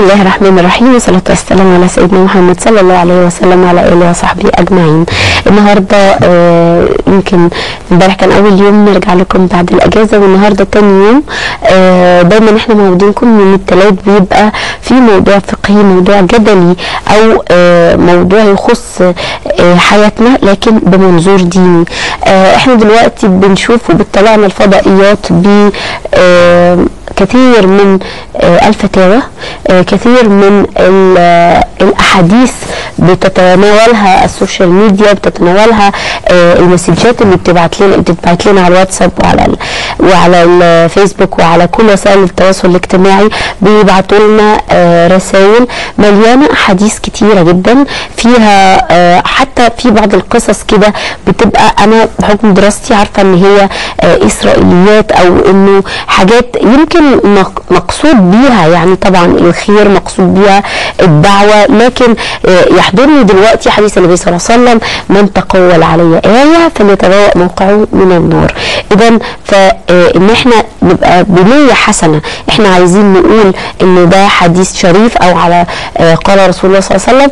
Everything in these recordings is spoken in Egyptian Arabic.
الله الرحمن الرحيم والصلاة والسلام على سيدنا محمد صلى الله عليه وسلم وعلى آله وصحبه أجمعين النهاردة آه، يمكن امبارح كان أول يوم نرجع لكم بعد الأجازة والنهاردة تاني يوم آه، دايما احنا موعدينكم من التلات بيبقى في موضوع فقهي موضوع جدلي أو آه، موضوع يخص آه، حياتنا لكن بمنظور ديني آه، احنا دلوقتي بنشوف وبتطلعنا الفضائيات ب آه، كثير من آه، الفتاوى آه، كثير من ال- آه، الاحاديث بتتناولها السوشيال ميديا بتتناولها آه، المسجات اللي بتبعت لنا بتتبعت لنا على الواتساب وعلى ال- وعلى الفيسبوك وعلى كل وسائل التواصل الاجتماعي بيبعتوا لنا آه، رسائل مليانه احاديث كتيره جدا فيها آه، حتى في بعض القصص كده بتبقى انا بحكم دراستي عارفه ان هي آه، اسرائيليات او انه حاجات يمكن مق- مقصود بيها يعني طبعا الخير مقصود بيها الدعوه لكن آه، يحضرني دلوقتي حديث النبي صلى الله عليه وسلم من تقول علي ايه فليتبوأ موقعه من النار اذا فان احنا نبقى بنيه حسنه احنا عايزين نقول ان ده حديث شريف او على آه، قال رسول الله صلى الله عليه وسلم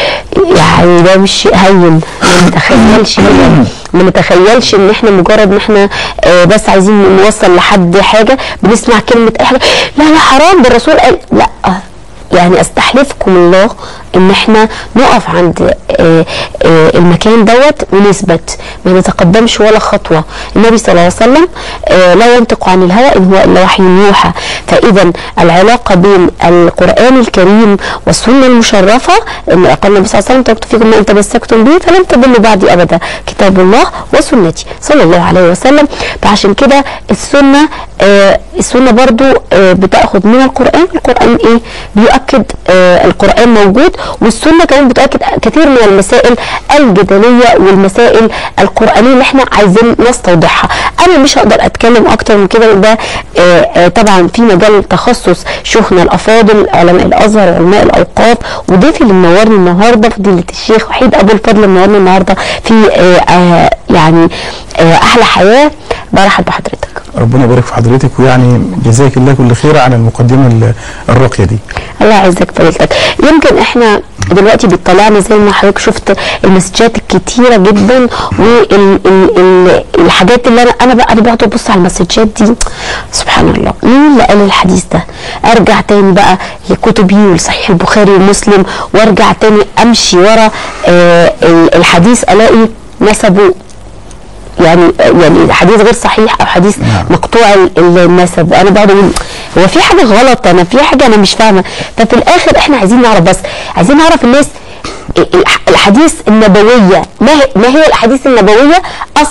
يعني ده مش شيء هين ما نتخيلش كده. ما نتخيلش ان احنا مجرد ان احنا آه، بس عايزين نوصل لحد حاجه بنسمع كلمه اي حاجه لا لا حرام ده الرسول قال لا يعني استحلفكم الله ان احنا نقف عند آه، آه، المكان دوت ونثبت ما نتقدمش ولا خطوه النبي صلى الله عليه وسلم آه، لا ينطق عن الهوى ان هو الا وحي يوحى فاذا العلاقه بين القران الكريم والسنه المشرفه ان قال النبي صلى الله عليه وسلم تركت فيكم ما ان تمسكتم به فلن تضلوا بعدي ابدا كتاب الله وسنتي صلى الله عليه وسلم فعشان كده السنه آه، السنه برضو آه، بتاخذ من القران القران ايه بيؤكد آه، القران موجود والسنه كمان بتؤكد كثير من المسائل الجدليه والمسائل القرانيه اللي احنا عايزين نستوضحها انا مش هقدر اتكلم اكتر من كده ده آه، آه، طبعا في مجال تخصص شيوخنا الافاضل علماء الازهر وعلماء الاوقاف وضيفي اللي منورني النهارده فضيله الشيخ وحيد ابو الفضل منورني النهارده في آه، آه، يعني آه، احلى حياه برحب بحضرتك ربنا يبارك في حضرتك ويعني جزاك الله كل خير على المقدمه ال- الراقيه دي الله يعزك فضيلتك يمكن احنا دلوقتي بيطلعنا زي ما حضرتك شفت المسجات الكتيره جدا والحاجات اللي انا انا بقى انا بقعد ابص على المسجات دي سبحان الله مين اللي قال الحديث ده ارجع تاني بقى لكتبي ولصحيح البخاري ومسلم وارجع تاني امشي ورا آه ال- الحديث الاقي نسبه يعني يعني حديث غير صحيح او حديث نعم. مقطوع ال- النسب انا بقعد اقول هو في حاجه غلط انا في حاجه انا مش فاهمه ففي الاخر احنا عايزين نعرف بس عايزين نعرف الناس الح- الحديث النبويه ما هي ما هي الاحاديث النبويه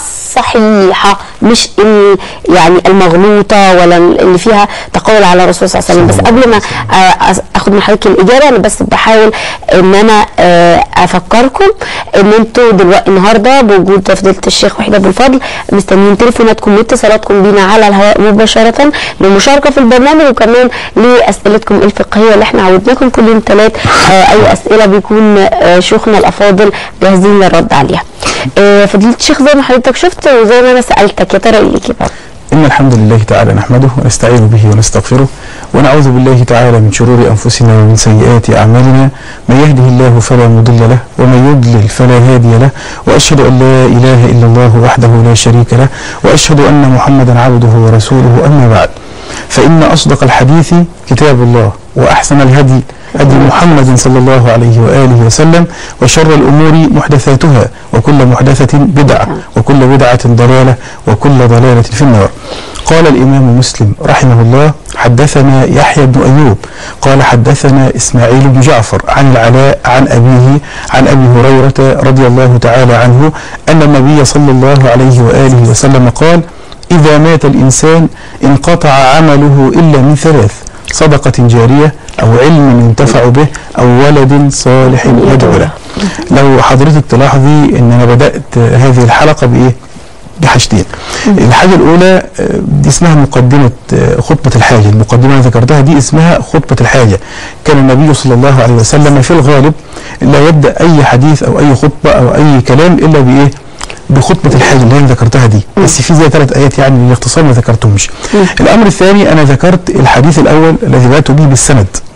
الصحيحه مش ال- يعني المغلوطه ولا اللي فيها تقول على الرسول صلى الله عليه وسلم بس قبل ما آه، أس- اخد من حضرتك الاجابه انا بس بحاول ان انا آه، افكركم ان انتوا دلوقتي النهارده بوجود فضيله الشيخ وحيد ابو الفضل مستنيين تليفوناتكم واتصالاتكم بينا على الهواء مباشره للمشاركه في البرنامج وكمان لاسئلتكم الفقهيه اللي احنا عودناكم كل يوم ثلاث اي اسئله بيكون آه، شيوخنا الافاضل جاهزين للرد عليها. آه، فضيله الشيخ زي ما حضرتك شفت وزي ما انا سالتك يا ترى ايه كده؟ إن الحمد لله تعالى نحمده ونستعين به ونستغفره ونعوذ بالله تعالى من شرور أنفسنا ومن سيئات أعمالنا من يهده الله فلا مضل له ومن يضلل فلا هادي له وأشهد أن لا إله إلا الله وحده لا شريك له وأشهد أن محمدا عبده ورسوله أما بعد فإن أصدق الحديث كتاب الله وأحسن الهدي هدي محمد صلى الله عليه وآله وسلم وشر الأمور محدثاتها وكل محدثة بدعة وكل بدعة ضلالة وكل ضلالة في النار قال الإمام مسلم رحمه الله حدثنا يحيى بن أيوب قال حدثنا إسماعيل بن جعفر عن العلاء عن أبيه عن أبي هريرة رضي الله تعالى عنه أن النبي صلى الله عليه وآله وسلم قال إذا مات الإنسان انقطع عمله إلا من ثلاث صدقة جارية أو علم ينتفع به أو ولد صالح يدعو له لو حضرتك تلاحظي أن أنا بدأت هذه الحلقة بإيه؟ بحاجتين الحاجة الأولى آه، دي اسمها مقدمة آه، خطبة الحاجة المقدمة اللي ذكرتها دي اسمها خطبة الحاجة كان النبي صلى الله عليه وسلم في الغالب لا يبدأ أي حديث أو أي خطبة أو أي كلام إلا بإيه بخطبة الحاجة اللي أنا ذكرتها دي بس في زي ثلاث آيات يعني للاختصار ما ذكرتهمش الأمر الثاني أنا ذكرت الحديث الأول الذي بدأت به بالسند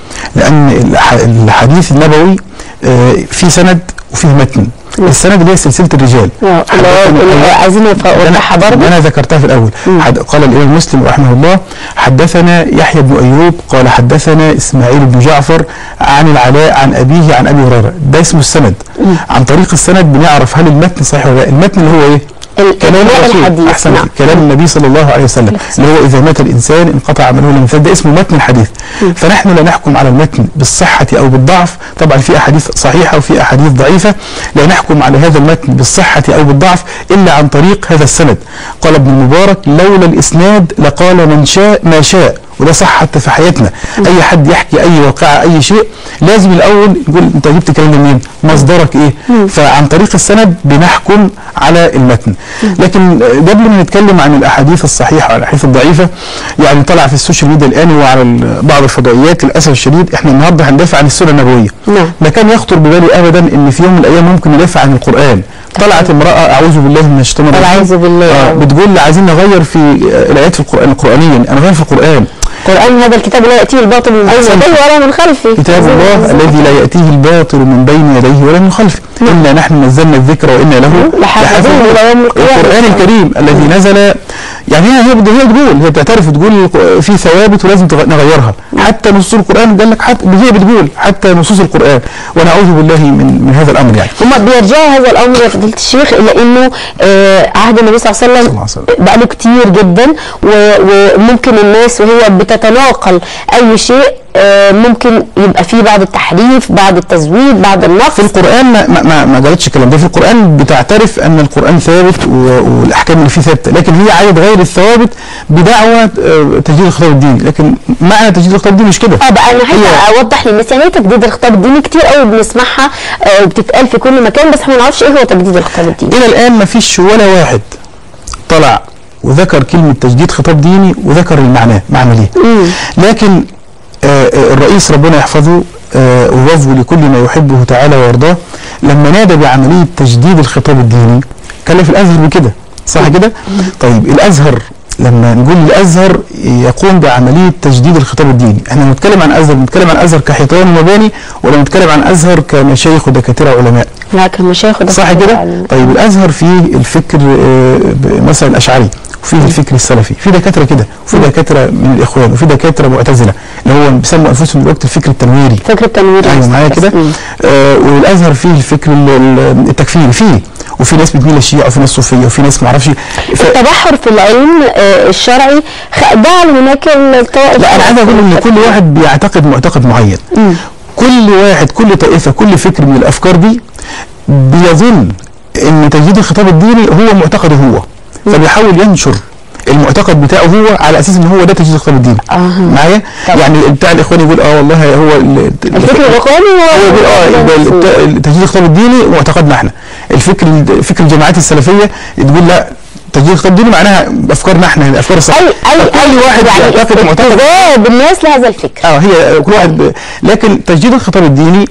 لان الح- الحديث النبوي آه، فيه سند وفيه متن السند اللي هي سلسله الرجال اه اللي هو اللي هو عايزين نوضحها برضه انا ذكرتها في الاول مم. حد قال الامام مسلم رحمه الله حدثنا يحيى بن ايوب قال حدثنا اسماعيل بن جعفر عن العلاء عن ابيه عن ابي هريره ده اسمه السند عن طريق السند بنعرف هل المتن صحيح ولا لا المتن اللي هو ايه ال- كلام اللي هو الرسول الحديث احسن نعم كلام النبي صلى الله عليه وسلم اللي هو اذا مات الانسان انقطع عمله لم يفد ده اسمه متن الحديث فنحن لا نحكم على المتن بالصحه او بالضعف طبعا في احاديث صحيحه وفي احاديث ضعيفه لا نحكم على هذا المتن بالصحه او بالضعف الا عن طريق هذا السند قال ابن المبارك لولا الاسناد لقال من شاء ما شاء وده صح حتى في حياتنا اي حد يحكي اي واقعه اي شيء لازم الاول يقول انت جبت الكلام ده منين مصدرك ايه فعن طريق السند بنحكم على المتن لكن قبل ما نتكلم عن الاحاديث الصحيحه والاحاديث الضعيفه يعني طلع في السوشيال ميديا الان وعلى ال- بعض الفضائيات للاسف الشديد احنا النهارده هندافع عن السنه النبويه نعم ما كان يخطر ببالي ابدا ان في يوم من الايام ممكن ندافع عن القران طلعت امراه اعوذ بالله من الشيطان الرجيم والعياذ بالله آه بتقول عايزين نغير في آه، الايات في القران القرانيه نغير في القران القرآن هذا الكتاب لا يأتيه الباطل من بين أحسنت. يديه ولا من خلفه كتاب الله الذي لا يأتيه الباطل من بين يديه ولا من خلفه إنا نحن نزلنا الذكر وإنا له لحافظون إلى يوم القيامة القرآن الكريم الذي نزل يعني هي هي بت- هي بتقول هي بتعترف تقول في ثوابت ولازم تغ- نغيرها حتى نصوص القرآن قال لك حتى هي بتقول حتى نصوص القرآن ونعوذ بالله من من هذا الأمر يعني هم بيرجعوا هذا الامر يا فضيله الشيخ الى انه آه، عهد النبي صلى الله عليه صلى الله عليه وسلم وسلم. بقاله كتير جدا و- وممكن الناس وهي بتتناقل اي شيء آه، ممكن يبقى فيه بعض التحريف بعض التزويد بعض النقص في القرآن ما ما ما, ما قالتش الكلام ده في القرآن بتعترف أن القرآن ثابت و- والأحكام اللي فيه ثابتة لكن هي عايزة تغير الثوابت بدعوى آه، تجديد الخطاب الديني لكن معنى تجديد الخطاب الديني مش كده اه بقى انا عايزه هي- اوضح للناس يعني ايه تجديد الخطاب الديني كتير قوي بنسمعها آه، وبتتقال في كل مكان بس احنا ما نعرفش ايه هو تجديد الخطاب الديني الى الان ما فيش ولا واحد طلع وذكر كلمه تجديد خطاب ديني وذكر المعنى معنى ليه لكن آه آه، الرئيس ربنا يحفظه آه ووفه لكل ما يحبه تعالى ويرضاه لما نادى بعمليه تجديد الخطاب الديني كلف الازهر بكده صح كده طيب الازهر لما نقول الازهر يقوم بعمليه تجديد الخطاب الديني احنا بنتكلم عن ازهر بنتكلم عن ازهر كحيطان ومباني ولا بنتكلم عن ازهر كمشايخ ودكاتره علماء لا كمشايخ وده صح كده؟ طيب الازهر فيه الفكر آه، ب- مثلا الاشعري وفيه الفكر السلفي في دكاتره كده وفي دكاتره من الاخوان وفي دكاتره معتزله اللي هو بيسموا انفسهم دلوقتي الفكر التنويري فكره التنوير ايوه معايا كده مم. آه والازهر فيه الفكر ال- ال- التكفيري فيه وفي ناس بتميل للشيعه وفي ناس صوفيه وفي ناس ما اعرفش ف... التبحر في العلم آه، الشرعي خ- جعل هناك الطوائف لا انا عايز اقول ان كل واحد بيعتقد معتقد معين مم. كل واحد كل طائفه كل فكر من الافكار دي بيظن ان تجديد الخطاب الديني هو معتقده هو فبيحاول ينشر المعتقد بتاعه هو على اساس ان هو ده تجديد الخطاب الديني آه. معايا طبعا. يعني بتاع الاخوان يقول اه والله هو ال- الفكر الاخواني هو يقول اه يبقى ال- بتاع- تجديد الخطاب الديني معتقدنا احنا الفكر فكر الجماعات السلفيه تقول لا تجديد الخطاب الديني معناها افكارنا احنا الافكار الصح اي اي كل واحد يعني يعتقد معتقد استجاب الناس لهذا الفكر اه هي كل واحد ب... لكن تجديد الخطاب الديني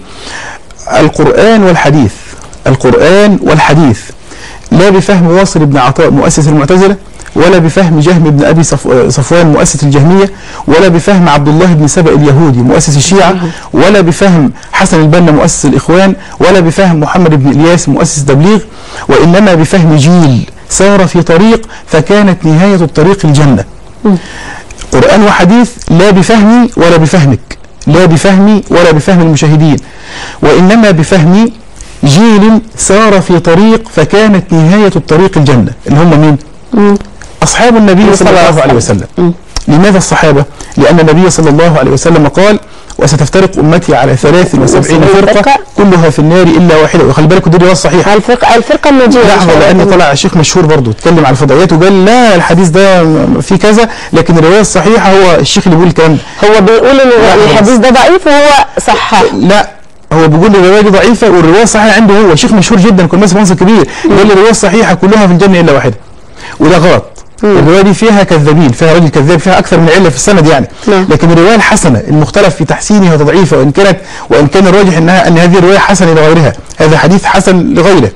القرآن والحديث القرآن والحديث لا بفهم واصل بن عطاء مؤسس المعتزلة ولا بفهم جهم بن أبي صف... صفوان مؤسس الجهمية ولا بفهم عبد الله بن سبأ اليهودي مؤسس الشيعة ولا بفهم حسن البنا مؤسس الإخوان ولا بفهم محمد بن إلياس مؤسس تبليغ وإنما بفهم جيل سار في طريق فكانت نهاية الطريق الجنة قرآن وحديث لا بفهمي ولا بفهمك لا بفهمي ولا بفهم المشاهدين وإنما بفهم جيل سار في طريق فكانت نهاية الطريق الجنة اللي هم مين؟ مم. أصحاب النبي صلى الله عليه وسلم مم. لماذا الصحابة؟ لأن النبي صلى الله عليه وسلم قال وستفترق أمتي على 73 فرقة كلها في النار إلا واحدة وخلي بالك دي رواية صحيحة الفرقه الفرقه الناجيه لحظه لان طلع شيخ مشهور برضه اتكلم على الفضائيات وقال لا الحديث ده فيه كذا لكن الروايه الصحيحه هو الشيخ اللي بيقول الكلام ده هو بيقول ان لا، الحديث ده ضعيف وهو صح لا هو بيقول الروايه دي ضعيفه والروايه الصحيحه عنده هو شيخ مشهور جدا كل ماسك منصب كبير قال الروايه الصحيحه كلها في الجنه الا واحده وده غلط الروايه دي فيها كذابين فيها راجل كذاب فيها اكثر من عله في السند يعني نعم. لكن الروايه الحسنه المختلف في تحسينها وتضعيفها وان كانت وان كان الراجح انها ان هذه الروايه حسنه لغيرها هذا حديث حسن لغيره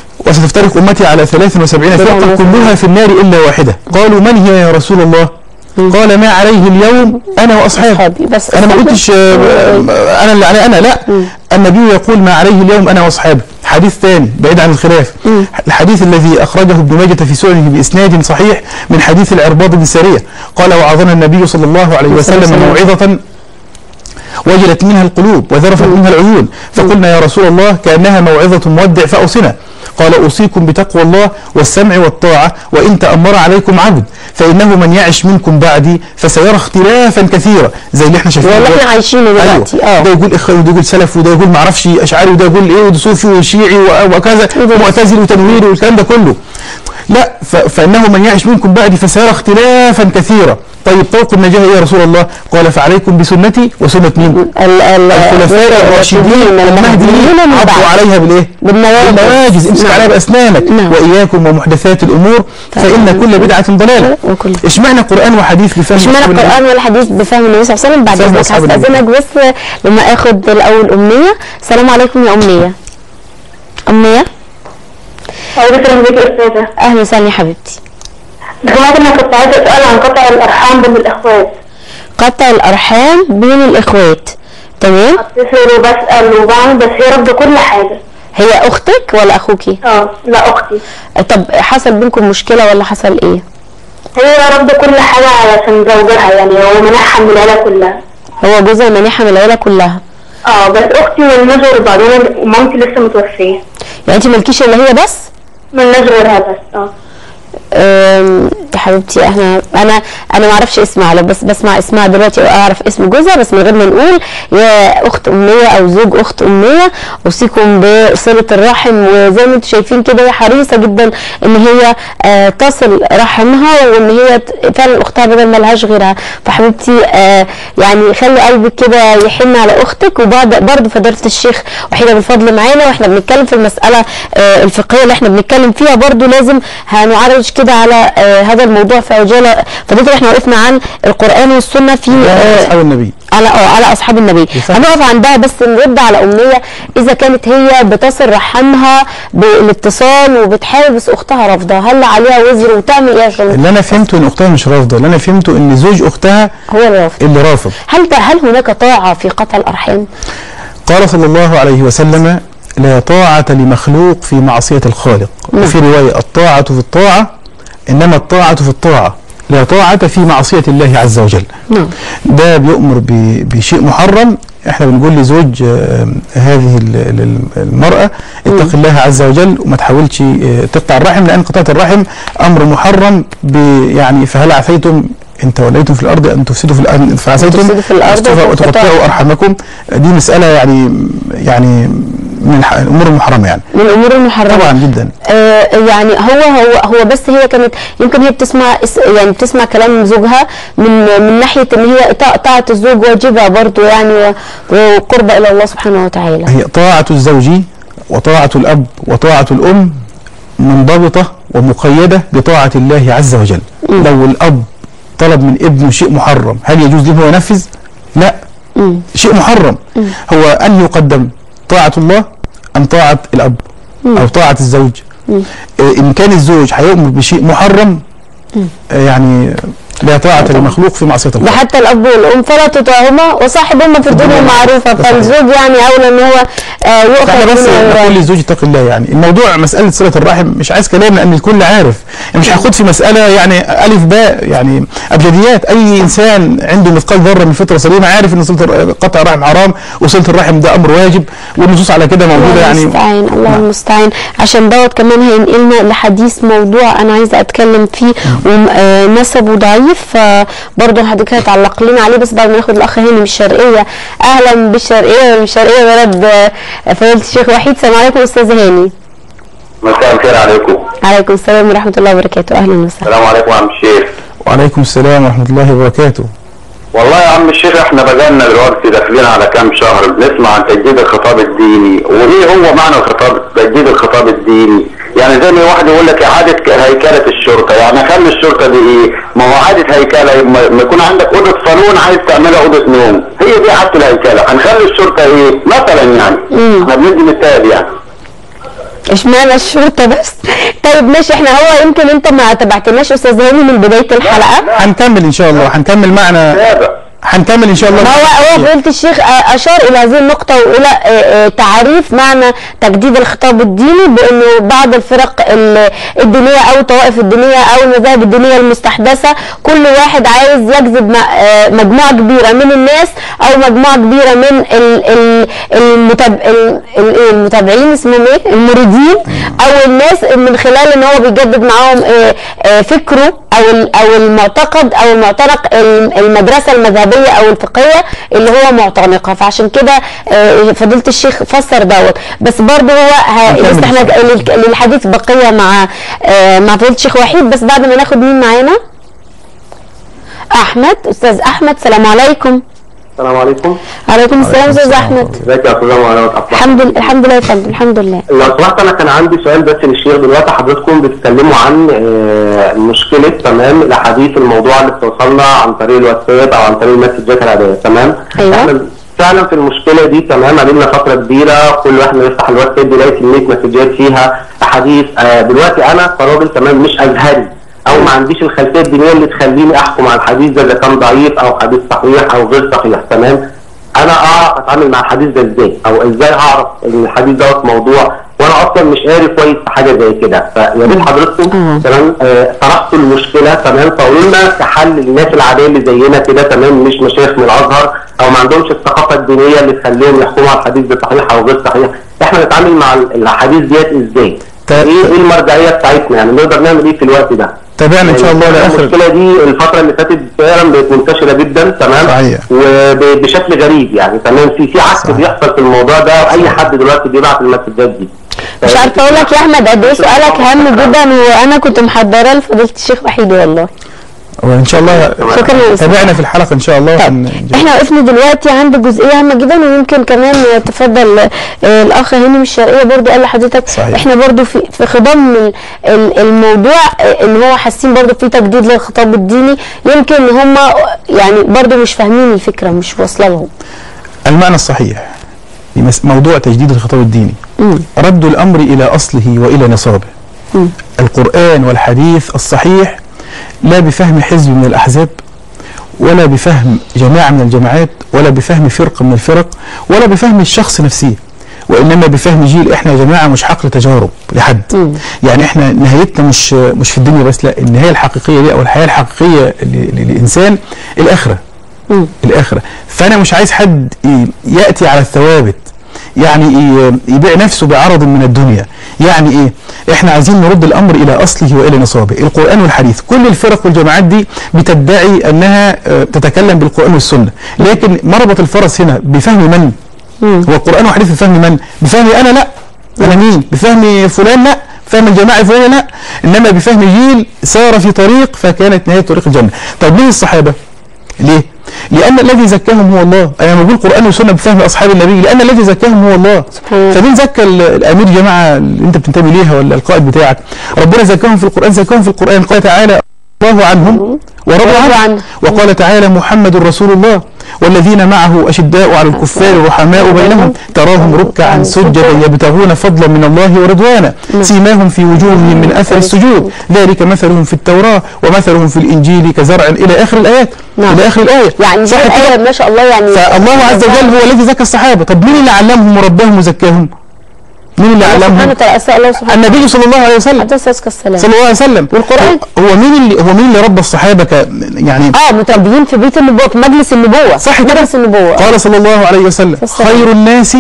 وستفترق أمتي على 73 فرقة كلها في النار إلا واحدة قالوا من هي يا رسول الله قال ما عليه اليوم انا واصحابي أصحابي بس انا ما قلتش آه، آه، انا اللي علي انا لا النبي يقول ما عليه اليوم انا واصحابي حديث ثاني بعيد عن الخلاف الحديث الذي اخرجه ابن ماجه في سننه باسناد صحيح من حديث العرباض بن ساريه قال وعظنا النبي صلى الله عليه وسلم وسلم. موعظه وجلت منها القلوب وذرفت منها العيون فقلنا يا رسول الله كأنها موعظة مودع فأوصنا قال أوصيكم بتقوى الله والسمع والطاعة وإن تأمر عليكم عبد فإنه من يعش منكم بعدي فسيرى اختلافا كثيرا زي اللي احنا شايفينه واللي دلوقتي. احنا عايشينه دلوقتي أيوة. اه ده يقول إخوة وده يقول سلف وده يقول معرفش أشعري وده يقول إيه وده صوفي وشيعي و- وكذا ومعتزل وتنويري والكلام ده كله لا ف- فإنه من يعش منكم بعدي فسيرى اختلافا كثيرا طيب طرق النجاة إيه يا رسول الله قال فعليكم بسنتي وسنة مين ال- ال- الخلفاء الراشدين المهديين من عضوا بعد. عليها بالايه؟ بالنواجذ. بالنواجذ امسك نعم. عليها باسنانك نعم. واياكم ومحدثات الامور فان كل بدعه ضلاله وكل اشمعنى قران وحديث بفهم اشمعنى أصحاب النبي؟ القرآن والحديث بفهم النبي صلى الله عليه وسلم بعد فهم اذنك أصحاب النبي. هستأذنك بس لما اخد الاول امنية السلام عليكم يا امنية امنية أعوذ بالله من الأستاذة اهلا وسهلا يا حبيبتي دلوقتي أنا كنت عايزة أسأل عن قطع الأرحام بين الإخوات قطع الارحام بين الاخوات تمام أتصل وبسأل وبعمل بس هي رافضة كل حاجة هي اختك ولا اخوكي اه لا أختي طب حصل بينكم مشكلة ولا حصل ايه هي رافضة كل حاجة علشان زوجها يعني هو منحها من العيلة كلها هو جوزها منيحة من العيلة كلها اه بس أختي ملناش غير بعضنا ومامتي لسه متوفية يعني انت مالكيش الا هي بس ملناش غيرها بس اه أم، يا حبيبتي احنا انا انا ما اعرفش اسمها لو بس بسمع اسمها دلوقتي اعرف اسم جوزها بس من غير ما نقول يا اخت اميه او زوج اخت اميه اوصيكم بصله الرحم وزي ما انتم شايفين كده هي حريصه جدا ان هي آه تصل رحمها وان هي ت- فعلا اختها بدل ما لهاش غيرها فحبيبتي آه يعني خلي قلبك كده يحن على اختك وبعد برضه فضيله الشيخ وحيده بالفضل معانا واحنا بنتكلم في المساله آه الفقهيه اللي احنا بنتكلم فيها برضه لازم هنعرج كده على آه هذا الموضوع في عجاله فضيله احنا وقفنا عن القران والسنه في آه اصحاب النبي على اه على اصحاب النبي بالفعل. هنقف عندها بس نرد على امنيه اذا كانت هي بتصل رحمها بالاتصال وبتحاول بس اختها رافضه هل عليها وزر وتعمل ايه عشان اللي انا فهمته ان اختها مش رافضه اللي انا فهمته ان زوج اختها هو اللي رافض اللي رافض هل هل هناك طاعه في قطع الارحام؟ قال صلى الله عليه وسلم لا طاعة لمخلوق في معصية الخالق نعم. وفي رواية الطاعة في الطاعة إنما الطاعة في الطاعة لا طاعة في معصية الله عز وجل نعم ده بيؤمر ب- بشيء محرم احنا بنقول لزوج آه، هذه ال- ال- المرأة اتق الله عز وجل وما تحاولش آه، تقطع الرحم لأن قطعة الرحم أمر محرم ب- يعني فهل عسيتم إن توليتم في الأرض أن تفسدوا في الأرض فعسيتم تفسدوا في الأرض أن تقطعوا- وتقطعوا- وتقطعوا أرحامكم دي مسألة يعني يعني من الح- الأمور المحرمة يعني من الامور المحرمه طبعا جدا آه يعني هو هو هو بس هي كانت يمكن هي بتسمع اس- يعني بتسمع كلام زوجها من من ناحيه ان هي طاعه طاعة الزوج واجبها برضه يعني و- وقربة الى الله سبحانه وتعالى هي طاعة الزوج وطاعة الأب وطاعة الأم منضبطة ومقيدة بطاعة الله عز وجل لو الأب طلب من ابنه شيء محرم هل يجوز له هو ينفذ؟ لا مم. شيء محرم هو أن يقدم طاعة الله أم طاعة الأب أو طاعة الزوج آه، إن كان الزوج هيؤمر بشيء محرم آه، يعني لا طاعة لمخلوق في معصية ده الله حتى الاب والام فلا تطعهما وصاحبهما في الدنيا معروفه ده صحيح. فالزوج يعني اولى ان هو آه يؤخذ فاحنا بس منه نقول للزوج اتق الله يعني الموضوع مساله صله الرحم مش عايز كلام لان الكل عارف يعني مش هاخد في مساله يعني الف باء يعني ابجديات اي انسان عنده مثقال ذره من فطره سليمه عارف ان صله الر- قطع الرحم حرام وصله الرحم ده امر واجب والنصوص على كده موجوده الله يعني المستعان الله نعم. المستعان عشان دوت كمان هينقلنا لحديث موضوع انا عايزه اتكلم فيه ونسبه ضعيف فبرضه حضرتك هتعلق لنا عليه بس بعد ما ناخد الاخ هاني من الشرقيه اهلا بالشرقيه من الشرقيه بلد آه، فضيله الشيخ وحيد السلام عليكم استاذ هاني مساء الخير عليكم عليكم السلام ورحمه الله وبركاته اهلا وسهلا السلام عليكم يا عم الشيخ وعليكم السلام ورحمه الله وبركاته والله يا عم الشيخ احنا بقالنا دلوقتي داخلين على كام شهر بنسمع عن تجديد الخطاب الديني وايه هو معنى الخطاب تجديد الخطاب الديني يعني زي ما واحد يقول لك اعاده ك- هيكله الشرطه يعني اخلي الشرطه دي ايه ما هو اعاده هيكله ما ما يكون عندك اوضه صالون عايز تعملها اوضه نوم هي دي اعاده الهيكله هنخلي الشرطه ايه مثلا يعني احنا بندي مثال يعني اشمعنى الشرطه بس طيب ماشي احنا هو يمكن انت ما تبعتناش استاذ هاني من بدايه الحلقه هنكمل ان شاء الله هنكمل معنا تابع هنكمل ان شاء الله ما هو هو فضيله الشيخ آه، اشار الى هذه النقطه والى آه، آه، تعريف معنى تجديد الخطاب الديني بانه بعض الفرق ال- الدينيه او الطوائف الدينيه او المذاهب الدينيه المستحدثه كل واحد عايز يجذب م- آه، مجموعه كبيره من الناس او مجموعه كبيره من ال- ال- المتاب- ال- ال- إيه، المتابعين اسمهم ايه المريدين او الناس من خلال ان هو بيجدد معاهم آه، آه، فكره او ال- او المعتقد او المعتنق الم- المدرسه المذهبيه او الفقهيه اللي هو معتنقها فعشان كده آه، فضيله الشيخ فسر دوت بس برضه هو ه- هنكمل لسه احنا إن شاء الله. لل- للحديث بقيه مع آه، مع فضيله الشيخ وحيد بس بعد ما ناخد مين معانا احمد استاذ احمد سلام عليكم السلام عليكم عليكم السلام استاذ احمد ازيك يا استاذ معلومات اصلا الحمد لله الحمد لله يا فندم الحمد لله لو سمحت انا كان عندي سؤال بس للشيخ دلوقتي حضراتكم بتتكلموا عن آه، مشكله تمام الاحاديث الموضوع اللي بتوصلنا عن طريق الواتساب او عن طريق المسجات العاديه تمام أيوة. احنا فعلا في المشكله دي تمام قابلنا فتره كبيره كل واحد يفتح الواتساب يلاقي كميه مسجات فيها احاديث آه، دلوقتي انا كراجل تمام مش ازهري او ما عنديش الخلفيه الدينيه اللي تخليني احكم على الحديث ده اذا كان ضعيف او حديث صحيح او غير صحيح تمام انا اعرف اتعامل مع الحديث ده ازاي او ازاي اعرف ان الحديث دوت موضوع وانا اصلا مش قاري كويس في حاجه زي كده فيا ريت حضرتكم مم. تمام آه، طرحتوا المشكله تمام فقولوا لنا كحل للناس العاديه اللي زينا كده تمام مش مشايخ من الازهر او ما عندهمش الثقافه الدينيه اللي تخليهم يحكموا على الحديث ده صحيح او غير صحيح احنا نتعامل مع الاحاديث ديت ازاي؟ تا- ايه ايه المرجعيه بتاعتنا يعني نقدر نعمل ايه في الوقت ده؟ تابعنا ان شاء الله لاخر المشكله دي الفتره اللي فاتت فعلا بقت منتشره جدا تمام صحيح. وبشكل غريب يعني تمام في في عك صحيح. بيحصل في الموضوع ده واي حد دلوقتي بيبعت المسجات دي مش عارفه اقول لك يا احمد قد ايه سؤالك هام جدا وانا كنت محضره لفضيله الشيخ وحيد والله وان شاء الله شكرا يا أستاذ. تابعنا في الحلقه ان شاء الله طب هن- احنا وقفنا دلوقتي عند جزئيه هامه جدا ويمكن كمان تفضل آه، الاخ هاني من الشرقيه برضو قال لحضرتك صحيح. احنا برضو في في خضم ال- ال- الموضوع آه، ان هو حاسين برضو في تجديد للخطاب الديني يمكن هم يعني برضو مش فاهمين الفكره مش واصله لهم المعنى الصحيح لمس- موضوع تجديد الخطاب الديني مم. رد الامر الى اصله والى نصابه مم. القران والحديث الصحيح لا بفهم حزب من الاحزاب ولا بفهم جماعه من الجماعات ولا بفهم فرقه من الفرق ولا بفهم الشخص نفسه وانما بفهم جيل احنا يا جماعه مش حقل تجارب لحد مم. يعني احنا نهايتنا مش مش في الدنيا بس لا النهايه الحقيقيه دي او الحياه الحقيقيه ل- للانسان الاخره مم. الاخره فانا مش عايز حد ي- ياتي على الثوابت يعني ي- يبيع نفسه بعرض من الدنيا يعني ايه احنا عايزين نرد الامر الى اصله والى نصابه القران والحديث كل الفرق والجماعات دي بتدعي انها آه، تتكلم بالقران والسنه لكن مربط الفرس هنا بفهم من مم. هو القران والحديث بفهم من بفهمي انا لا انا مين بفهم فلان لا بفهم الجماعه الفلانيه لا انما بفهم جيل سار في طريق فكانت نهايه طريق الجنه طب مين الصحابه ليه لان الذي زكاهم هو الله انا لما بقول قران وسنه بفهم اصحاب النبي لان الذي زكاهم هو الله سبحان الله. فمين زكى ال- الامير جماعه اللي انت بتنتمي ليها ولا القائد بتاعك ربنا زكاهم في القران زكاهم في القران قال تعالى الله عنهم ورضوا ورضوا عنه عنه. وقال تعالى محمد رسول الله والذين معه أشداء على الكفار رحماء بينهم تراهم ركعا سجدا يبتغون فضلا من الله ورضوانا سيماهم في وجوههم من أثر السجود ذلك مثلهم في التوراة ومثلهم في الإنجيل كزرع إلى آخر الآيات نعم. إلى آخر الآية يعني دي صح كده؟ الآية ما شاء الله يعني فالله عز وجل هو الذي زكى الصحابة طب مين اللي علمهم ورباهم وزكاهم مين اللي الله سبحانه علمهم وتعالى أسأل الله سبحانه النبي صلى الله عليه وسلم وتعالى أسألك السلام صلى الله عليه وسلم والقرآن؟ هو مين اللي هو مين اللي ربى الصحابة ك يعني اه متربيين في بيت النبوة في مجلس النبوة صح كده؟ مجلس النبوة قال صلى الله عليه وسلم السلام. خير الناس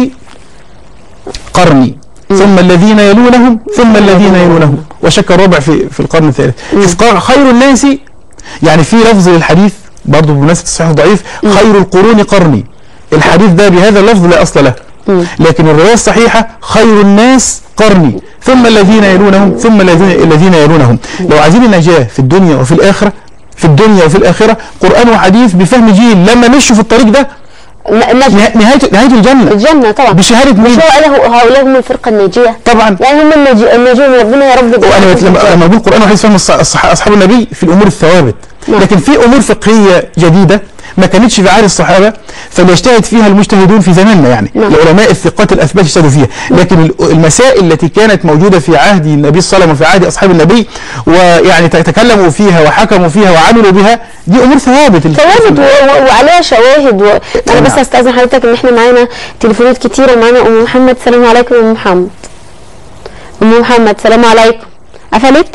قرني ثم الذين يلونهم ثم الذين يلونهم وشك الربع في في القرن الثالث شوف قال خير الناس يعني في لفظ للحديث برضه بمناسبه الصحيح الضعيف خير القرون قرني الحديث ده بهذا اللفظ لا اصل له لكن الروايه الصحيحه خير الناس قرني ثم الذين يلونهم ثم الذين الذين يلونهم لو عايزين النجاه في الدنيا وفي الاخره في الدنيا وفي الاخره قران وحديث بفهم جيل لما مشوا في الطريق ده ن- نجم نه- نهايه نهايه الجنه الجنة طبعا بشهاده مش مين؟ هو قال هؤلاء هم الفرقة الناجية طبعا يعني هم النجي- النجوم ربنا يا رب وانا يجعلهم لما في لما بقول قران وحديث فهم الص- الصح- اصحاب النبي في الامور الثوابت نعم. لكن في امور فقهيه جديده ما كانتش في عهد الصحابه فليجتهد فيها المجتهدون في زماننا يعني نعم. العلماء الثقات الاثبات اجتهدوا فيها لكن ال- المسائل التي كانت موجوده في عهد النبي صلى الله عليه وسلم وفي عهد اصحاب النبي ويعني تكلموا فيها وحكموا فيها وعملوا بها دي امور ثوابت ثوابت و- و- وعليها شواهد و... انا بس نعم. هستاذن حضرتك ان احنا معانا تليفونات كتيره معانا ام محمد السلام عليكم يا ام محمد ام محمد السلام عليكم قفلت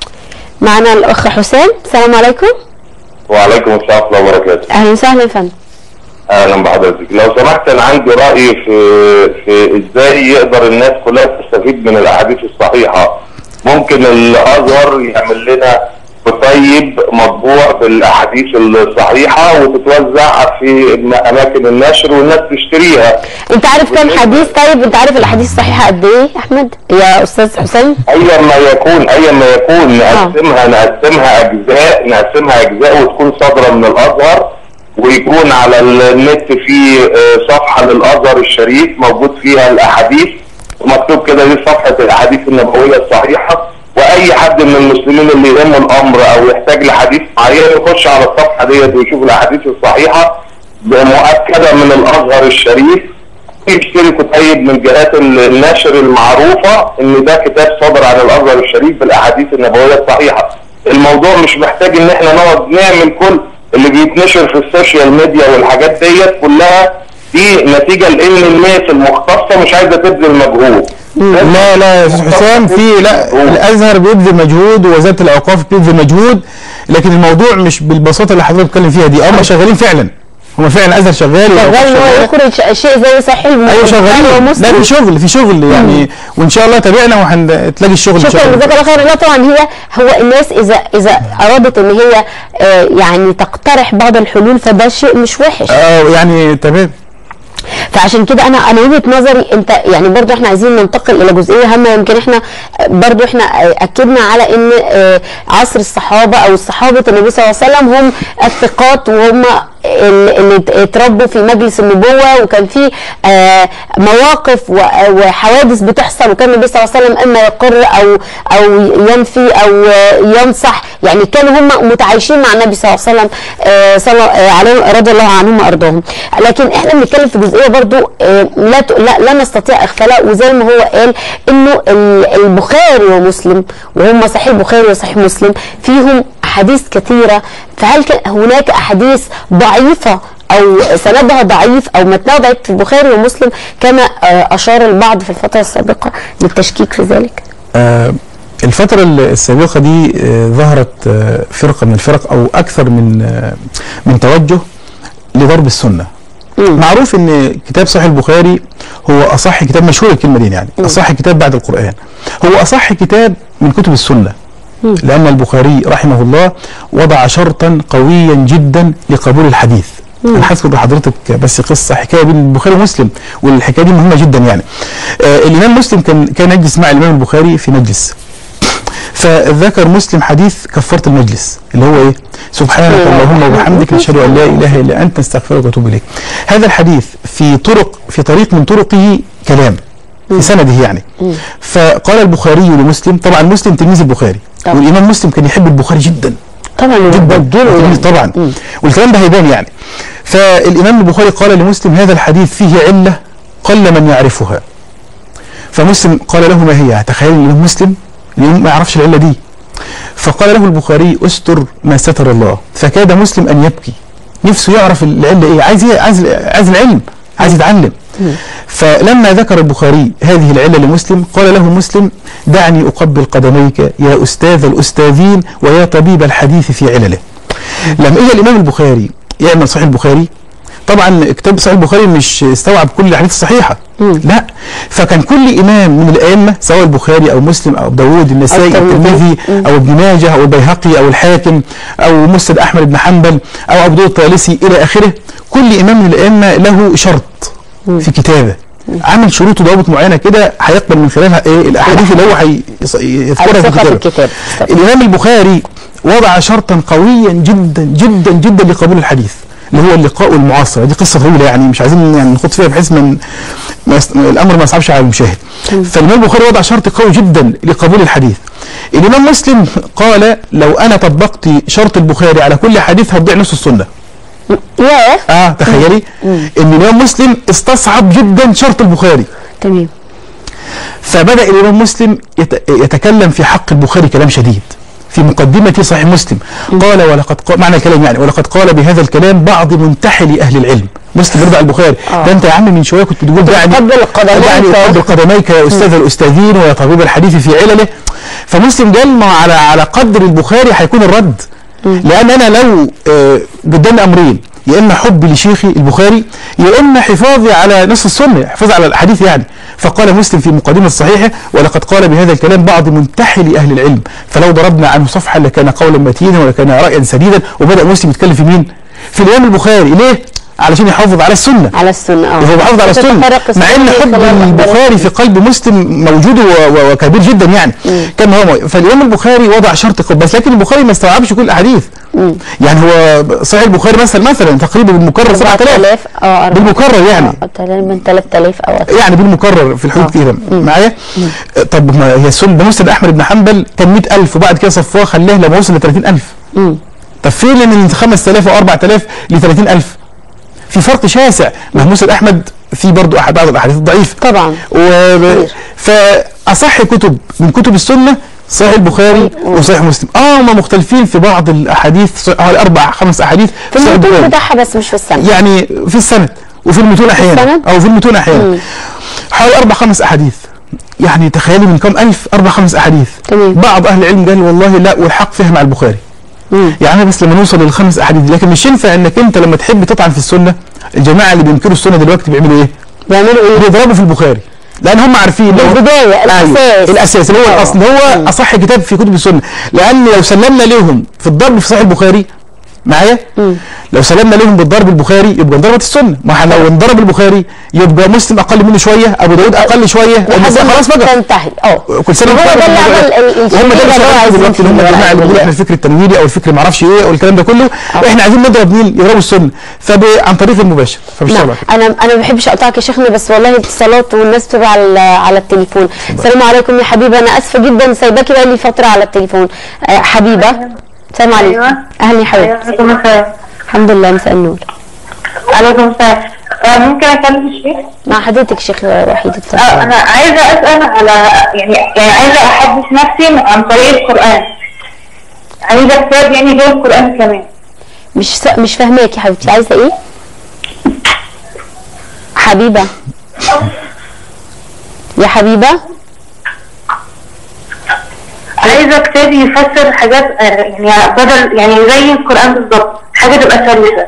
معانا الاخ حسام السلام عليكم وعليكم السلام ورحمه الله وبركاته اهلا وسهلا يا فندم اهلا بحضرتك لو سمحت انا عندي راي في في ازاي يقدر الناس كلها تستفيد من الاحاديث الصحيحه ممكن الازهر يعمل لنا كتيب مطبوع بالاحاديث الصحيحه وتتوزع في اماكن النشر والناس تشتريها انت عارف كم حديث طيب انت عارف الاحاديث الصحيحه قد ايه يا احمد يا استاذ حسام ايا ما يكون ايا ما يكون نقسمها نقسمها اجزاء نقسمها اجزاء وتكون صادره من الازهر ويكون على النت في آه، صفحه للازهر الشريف موجود فيها الاحاديث ومكتوب كده دي صفحه الاحاديث النبويه الصحيحه واي حد من المسلمين اللي يهمه الامر او يحتاج لحديث معين يخش على الصفحه ديت ويشوف الاحاديث الصحيحه مؤكده من الازهر الشريف يشتري كتيب من جهات النشر المعروفة ان ده كتاب صادر عن الازهر الشريف بالاحاديث النبوية الصحيحة الموضوع مش محتاج ان احنا نقعد نعمل كل اللي بيتنشر في السوشيال ميديا والحاجات ديت كلها دي نتيجة لان الناس المختصة مش عايزة تبذل مجهود لا لا يا استاذ حسام في لا الازهر بيبذل مجهود ووزاره الاوقاف بتبذل مجهود لكن الموضوع مش بالبساطه اللي حضرتك بتتكلم فيها دي هم شغالين فعلا هم فعلا الازهر شغال شغال والأوقاف ان هو شغالة. يخرج شيء زي صحيح ايوه شغالين لا ومسلم في شغل في شغل يعني وان شاء الله تابعنا وهتلاقي الشغل ان شاء شكرا الله جزاك الله خير لا طبعا هي هو الناس اذا اذا ارادت ان هي آه، يعني تقترح بعض الحلول فده شيء مش وحش اه يعني تمام فعشان كده انا انا وجهه نظري انت يعني برضو احنا عايزين ننتقل الى جزئيه هامه يمكن احنا برضو احنا اكدنا على ان آه، عصر الصحابه او الصحابه النبي صلى الله عليه وسلم هم الثقات وهم ال- اللي اتربوا في مجلس النبوه وكان في آه، مواقف و- وحوادث بتحصل وكان النبي صلى الله عليه وسلم اما يقر او او ينفي او آه، ينصح يعني كانوا هم متعايشين مع النبي صلى الله عليه وسلم آه، صلى آه، عليه رضي الله عنهم وارضاهم لكن احنا بنتكلم في جزئيه برضو آه، لا ت- لا, لا نستطيع اغفالها وزي ما هو قال انه ال- البخاري ومسلم وهم صحيح البخاري وصحيح مسلم فيهم احاديث كثيره فهل كان هناك احاديث ضعيفه او سندها ضعيف او متنها ضعيف في البخاري ومسلم كما آه، اشار البعض في الفتره السابقه للتشكيك في ذلك آه، الفترة السابقة دي آه، ظهرت آه، فرقة من الفرق أو أكثر من آه، من توجه لضرب السنة معروف ان كتاب صحيح البخاري هو اصح كتاب مشهور الكلمه دي يعني اصح كتاب بعد القران هو اصح كتاب من كتب السنه لان البخاري رحمه الله وضع شرطا قويا جدا لقبول الحديث انا هذكر لحضرتك بس قصه حكايه بين البخاري ومسلم والحكايه دي مهمه جدا يعني آه الامام مسلم كان كان يجلس مع الامام البخاري في مجلس فذكر مسلم حديث كفاره المجلس اللي هو ايه سبحانك اللهم وبحمدك نشهد ان لا اله الا انت نستغفرك ونتوب اليك هذا الحديث في طرق في طريق من طرقه كلام في سنده يعني فقال البخاري لمسلم طبعا مسلم تلميذ البخاري طبعا. والامام مسلم كان يحب البخاري جدا طبعا جدا يبجله يعني. طبعا والكلام ده هيبان يعني فالامام البخاري قال لمسلم هذا الحديث فيه عله قل من يعرفها فمسلم قال له ما هي تخيل الامام مسلم اليوم ما يعرفش العله دي فقال له البخاري استر ما ستر الله فكاد مسلم ان يبكي نفسه يعرف العله ايه عايز إيه؟ عايز عايز العلم عايز يتعلم فلما ذكر البخاري هذه العله لمسلم قال له مسلم دعني اقبل قدميك يا استاذ الاستاذين ويا طبيب الحديث في علله لما اجى الامام البخاري يعمل صحيح البخاري طبعا كتاب صحيح البخاري مش استوعب كل الاحاديث الصحيحه لا فكان كل امام من الائمه سواء البخاري او مسلم او داوود النسائي او الترمذي. الترمذي او ابن ماجه او البيهقي او الحاكم او مسند احمد بن حنبل او عبد الله الطيالسي الى اخره كل امام من الائمه له شرط في كتابه عامل شروط وضوابط معينه كده هيقبل من خلالها ايه الاحاديث اللي هو هيذكرها في الثقة في كتابه الكتاب الامام البخاري وضع شرطا قويا جدا جدا جدا لقبول الحديث اللي هو اللقاء المعاصر دي قصه طويله يعني مش عايزين يعني نخوض فيها بحيث من ما يس- الامر ما يصعبش على المشاهد فالامام البخاري وضع شرط قوي جدا لقبول الحديث الامام مسلم قال لو انا طبقت شرط البخاري على كل حديث هتضيع نص السنه ياه اه تخيلي ان الامام مسلم استصعب جدا شرط البخاري تمام فبدا الامام مسلم يت- يتكلم في حق البخاري كلام شديد في مقدمة صحيح مسلم قال ولقد قال معنى الكلام يعني ولقد قال بهذا الكلام بعض منتحل أهل العلم مسلم يرضى البخاري آه. ده أنت يا عم من شوية كنت بتقول دعني تقبل قدميك. دعني أقبل قدميك يا أستاذ الأستاذين ويا طبيب الحديث في علله فمسلم قال ما على على قدر البخاري هيكون الرد لأن أنا لو آه، قدامي أمرين يا إما حبي لشيخي البخاري يا إما حفاظي على نص السنة حفاظي على الحديث يعني فقال مسلم في مقدمة صحيحه ولقد قال بهذا الكلام بعض منتحل أهل العلم فلو ضربنا عنه صفحة لكان قولا متينا ولكان رأيا سديدا وبدأ مسلم يتكلم في مين؟ في الإمام البخاري ليه؟ علشان يحافظ على السنة على السنه اه هو بيحافظ على السنة تتفرق مع ان السنة حب خلال البخاري في قلب مسلم موجود و- و- وكبير جدا يعني كما هو مو- فالامام البخاري وضع شرط قوي بس لكن البخاري ما استوعبش كل الاحاديث يعني هو صحيح البخاري مثلا مثلا تقريبا بالمكرر 7000 4000 اه أربعة- بالمكرر يعني آه، تقريبا 3000 او أكتر. يعني بالمكرر في الحدود كده معايا طب ما هي السنه ده مسند احمد بن حنبل كان 100000 وبعد كده صفاه خلاه لما وصل ل 30000 مم. طب فين من 5000 او 4000 ل 30000 في فرق شاسع ما هو مسند احمد في برضه احد بعض الاحاديث الضعيفه طبعا و... فاصح كتب من كتب السنه صحيح البخاري وصحيح مسلم اه هم مختلفين في بعض الاحاديث ص- حوالي اربع خمس احاديث في صحيح المتون البخاري. بتاعها بس مش في السنه يعني في السند وفي المتون احيانا السند؟ او في المتون احيانا حوالي اربع خمس احاديث يعني تخيلي من كم الف اربع خمس احاديث تمام. بعض اهل العلم قال والله لا والحق فيها مع البخاري مم. يعني بس لما نوصل للخمس احاديث لكن مش ينفع انك انت لما تحب تطعن في السنه الجماعه اللي بينكروا السنه دلوقتي بيعملوا ايه؟ بيعملوا ايه؟ بيضربوا في البخاري لان هم عارفين لو البداية، أيوة، الأساس. الاساس اللي هو آه. الاصل هو اصح كتاب في كتب السنه لان لو سلمنا لهم في الضرب في صحيح البخاري معايا لو سلمنا لهم بالضرب البخاري يبقى انضربت السنه ما احنا لو انضرب البخاري يبقى مسلم اقل منه شويه ابو داود اقل شويه لحد النساء ما خلاص بقى تنتهي اه كل سنه هو وانتم ده اللي طيبين. عمل ال- وهم ده الشيء اللي اللي هو شغالين عايزين دلوقتي اللي هم فيه الجماعه اللي بيقولوا احنا الفكر التنويري او الفكر ما اعرفش ايه او الكلام ده كله احنا عايزين نضرب مين يضربوا السنه فعن طريق المباشر فمش نعم طبعا انا انا ما بحبش اقطعك يا شيخنا بس والله اتصالات والناس بتبقى على على التليفون السلام عليكم يا حبيبه انا اسفه جدا سايباكي بقى لي فتره على التليفون آه حبيبه السلام عليكم أيوة. اهلا يا حبيبتي عليكم السلام الحمد لله مساء النور عليكم السلام آه، ممكن اكلم الشيخ؟ مع حضرتك شيخ وحيد آه، اتفضل انا عايزه اسال على يعني يعني عايزه احدث نفسي عن طريق القران عايزه كتاب يعني غير القران كمان مش س... مش فاهماكي يا حبيبتي عايزه ايه حبيبه يا حبيبه عايزه كتاب يفسر حاجات آه، يعني بدل يعني زي القران بالظبط حاجه تبقى سلسه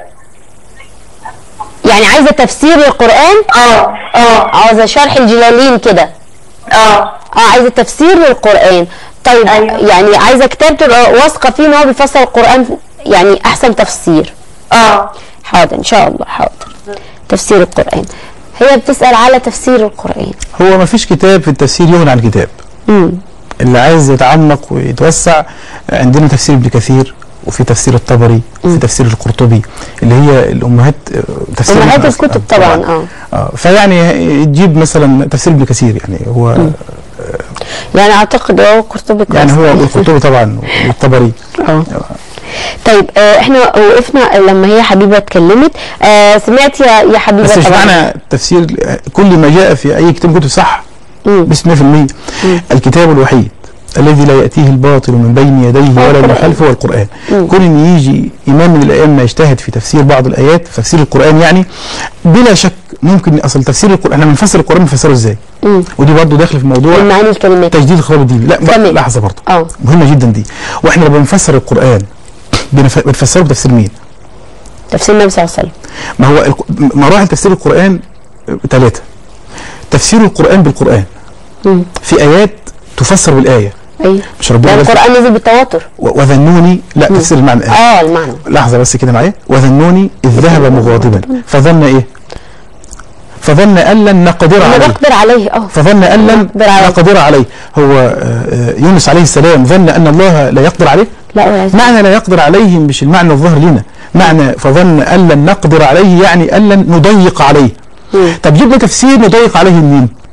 يعني عايزه تفسير القران اه اه عاوزه شرح الجلالين كده اه اه عايزه تفسير للقران طيب أيوة. يعني عايزه كتاب تبقى واثقه فيه ان هو بيفسر القران يعني احسن تفسير اه حاضر ان شاء الله حاضر تفسير القران هي بتسال على تفسير القران هو ما فيش كتاب في التفسير يغني عن كتاب امم اللي عايز يتعمق ويتوسع عندنا تفسير ابن كثير وفي تفسير الطبري وفي تفسير القرطبي اللي هي الامهات آه، تفسير امهات آه، الكتب طبعا اه اه فيعني تجيب مثلا تفسير ابن كثير يعني هو يعني اعتقد هو قرطبي كويس يعني هو القرطبي طبعا والطبري اه طيب آه احنا وقفنا لما هي حبيبه اتكلمت آه سمعت يا يا حبيبه بس مش طبعا معنى تفسير كل ما جاء في اي كتاب كتب صح مم. بس 100% الكتاب الوحيد الذي لا ياتيه الباطل من بين يديه ولا من القرآن. خلفه هو القران كون ان يجي امام من الائمه يجتهد في تفسير بعض الايات في تفسير القران يعني بلا شك ممكن اصل تفسير القران احنا بنفسر القران بنفسره ازاي مم. ودي برضه داخل في موضوع من معاني الكلمات تجديد الخطاب الديني لا تمام. بقى لحظه برضه اه مهمه جدا دي واحنا لما بنفسر القران بنف- بنفسره بتفسير مين تفسير النبي صلى الله عليه وسلم ما هو الق- مراحل تفسير القرآن ثلاثة تفسير القرآن بالقرآن مم. في آيات تفسر بالآية ايوه مش ربنا يعني بس القران نزل بالتواتر و- وذنوني لا تفسير المعنى الآية اه المعنى لحظة بس كده معايا وذنوني إذ ذهب مغاضبا فظن إيه فظن أن لن نقدر انا عليه بقدر عليه اه فظن أن لن نقدر عليه. نقدر عليه هو آه، آه، يونس عليه السلام ظن أن الله لا يقدر عليه لا هو عايز- معنى لا يقدر عليه مش المعنى الظاهر لنا معنى فظن أن لن نقدر عليه يعني أن لن نضيق عليه مم. طب جبنا تفسير نضيق عليه منين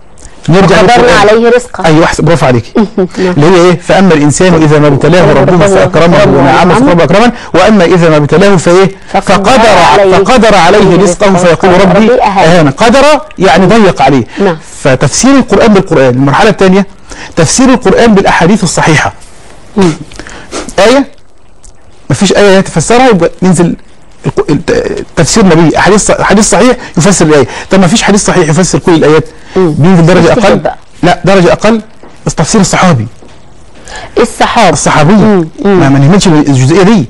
نرجع قدرنا للقرآن. عليه رزقه ايوه احسن برافو عليك اللي هي ايه فاما الانسان اذا ما ابتلاه ربه فاكرمه ونعمه فقد اكرمه واما اذا ما ابتلاه فايه فقدر فقدر عليه فقدر عليه رزقه فيقول ربي اهان قدر يعني ضيق عليه نعم. فتفسير القران بالقران المرحله الثانيه تفسير القران بالاحاديث الصحيحه ايه مفيش ايه تفسرها يبقى ننزل الق- الت- تفسير النبي حديث حديث صحيح يفسر الايه طب ما فيش حديث صحيح يفسر كل الايات بينزل درجه مستحيل اقل بقى. لا درجه اقل بس تفسير الصحابي الصحابه الصحابي ما, ما نهملش الجزئيه دي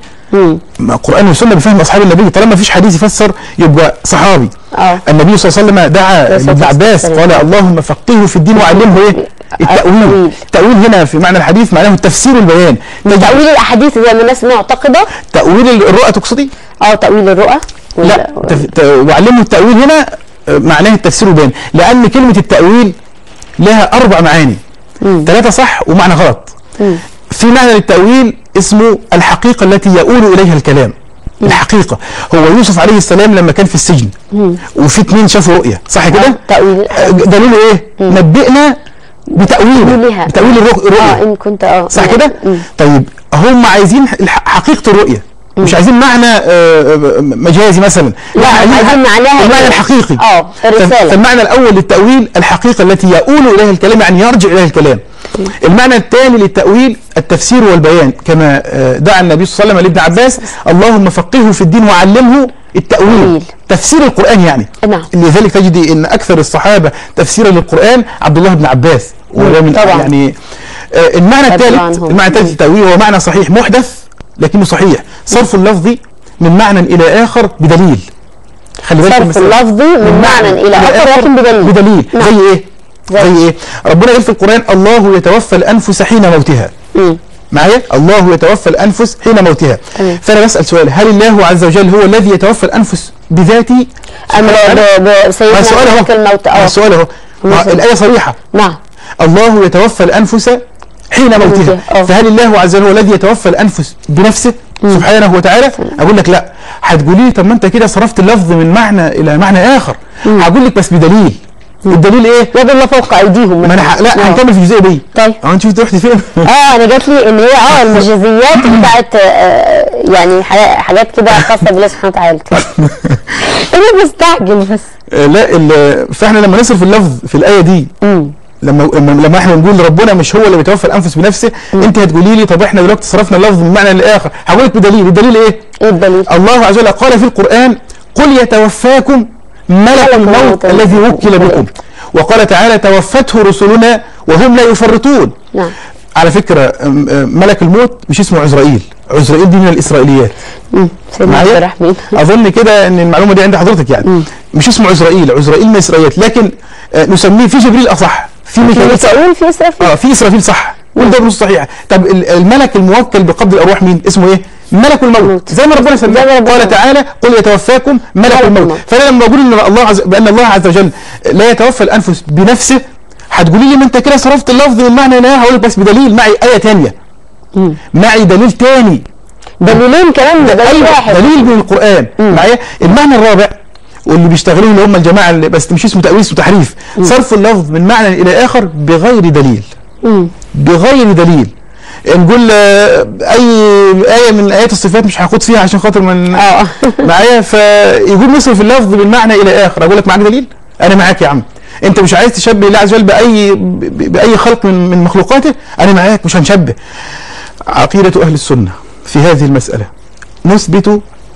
ما القران والسنه بفهم اصحاب النبي طالما ما فيش حديث يفسر يبقى صحابي اه النبي صلى الله عليه وسلم دعا عليه لابن الصلاة عباس والسلام. قال اللهم فقهه في الدين وعلمه ايه التأويل التأويل. التأويل هنا في معنى الحديث معناه التفسير والبيان تأويل الأحاديث زي ما الناس معتقدة تأويل الرؤى تقصدي؟ اه تأويل الرؤى وال- لا تف... ت... وعلمه التأويل هنا آه، معناه التفسير والبيان لأن كلمة التأويل لها أربع معاني ثلاثة صح ومعنى غلط في معنى للتأويل اسمه الحقيقة التي يؤول إليها الكلام الحقيقة هو يوسف عليه السلام لما كان في السجن وفي اتنين شافوا رؤية صح كده؟ تأويل آه، دليله ايه؟ نبئنا بتأويله تأويلها. بتأويل الرؤ- الرؤية اه ان كنت اه صح لا. كده؟ مم. طيب هم عايزين الح- حقيقة الرؤية مش عايزين معنى آه، آه، مجازي مثلا لا، عايزين عايزين معناها المعنى إيه؟ الحقيقي اه، الرسالة. ف- فالمعنى الأول للتأويل الحقيقة التي يؤول إليها الكلام يعني يرجع إليها الكلام المعنى الثاني للتأويل التفسير والبيان كما آه، دعا النبي صلى الله عليه وسلم لابن عباس اللهم فقهه في الدين وعلمه التأويل تأويل. تفسير القرآن يعني نعم. لذلك تجد ان اكثر الصحابه تفسيرا للقران عبد الله بن عباس وهو من طبعا. يعني آه، المعنى رضي الثالث عنهم. المعنى الثالث التأويل هو معنى صحيح محدث لكنه صحيح صرف اللفظ من معنى الى اخر بدليل خلي بالك صرف المسألة. اللفظ من معنى إلى آخر لكن بدليل بدليل نعم. زي ايه زي- زي ايه ربنا قال في القران الله يتوفى الانفس حين موتها مم. معايا الله يتوفى الانفس حين موتها تمام. فانا بسال سؤال هل الله عز وجل هو الذي يتوفى الانفس بذاته أم ب- ب- بسيدنا ما السؤال اهو ملك الموت ما اه السؤال اهو ما مثلا. الايه صريحه نعم الله يتوفى الانفس حين موتها موتها، آه. فهل الله عز وجل هو الذي يتوفى الانفس بنفسه سبحانه وتعالى اقول لك لا هتقولي لي طب ما انت كده صرفت اللفظ من معنى الى معنى اخر هقول لك بس بدليل الدليل ايه يد الله فوق أيديهم ما انا ح- لا آه. هنكمل في الجزئيه دي طيب. اه انت شفت رحت فين اه انا جات لي ان هي اه المجازيات بتاعت آه، يعني ح- حاجات كده خاصه بالله سبحانه وتعالى انا بستعجل بس آه، لا ال- فاحنا لما نصرف اللفظ في الايه دي امم لما لما لما احنا نقول ربنا مش هو اللي بيتوفى الانفس بنفسه انت هتقولي لي طب احنا دلوقتي صرفنا اللفظ من معنى لاخر هقول لك بدليل الدليل ايه ايه الدليل؟ الله عز وجل قال في القرآن قل يتوفاكم ملك الموت الذي وكل بكم وقال تعالى توفته رسلنا وهم لا يفرطون نعم على فكرة أم- أم، ملك الموت مش اسمه عزرائيل عزرائيل دي من الإسرائيليات امم سيدنا عبد معايا الرحمن أظن كده أن المعلومة دي عند حضرتك يعني مش اسمه عزرائيل عزرائيل من الإسرائيليات لكن آه، نسميه في جبريل أصح في في ميكائيل صح ميكائيل في اسرافيل اه في اسرافيل صح وده بنص صحيح طب ال- الملك الموكل بقبض الارواح مين اسمه ايه ملك الموت الموت. زي ما ربنا زي ما سماه ربنا قال سماه. تعالى قل يتوفاكم ملك ملك الموت الموت. فانا لما بقول ان الله عز بان الله عز وجل لا يتوفى الانفس بنفسه هتقولي لي ما انت كده صرفت اللفظ من معنى لا هقول لك بس بدليل معي ايه ثانيه معي دليل ثاني دليلين كمان ده دليل ايوه واحد دليل من القران معايا المعنى الرابع واللي بيشتغلوه اللي هم الجماعه اللي بس مش اسمه تاويل اسمه تحريف صرف اللفظ من معنى الى اخر بغير دليل مم. بغير دليل نقول آه، اي ايه من ايات الصفات مش هاخد فيها عشان خاطر من اه معايا فيقول نصرف اللفظ من معنى الى اخر اقول لك معاك دليل انا معاك يا عم انت مش عايز تشبه الله عز وجل باي ب- باي خلق من من مخلوقاته انا معاك مش هنشبه عقيده اهل السنه في هذه المساله نثبت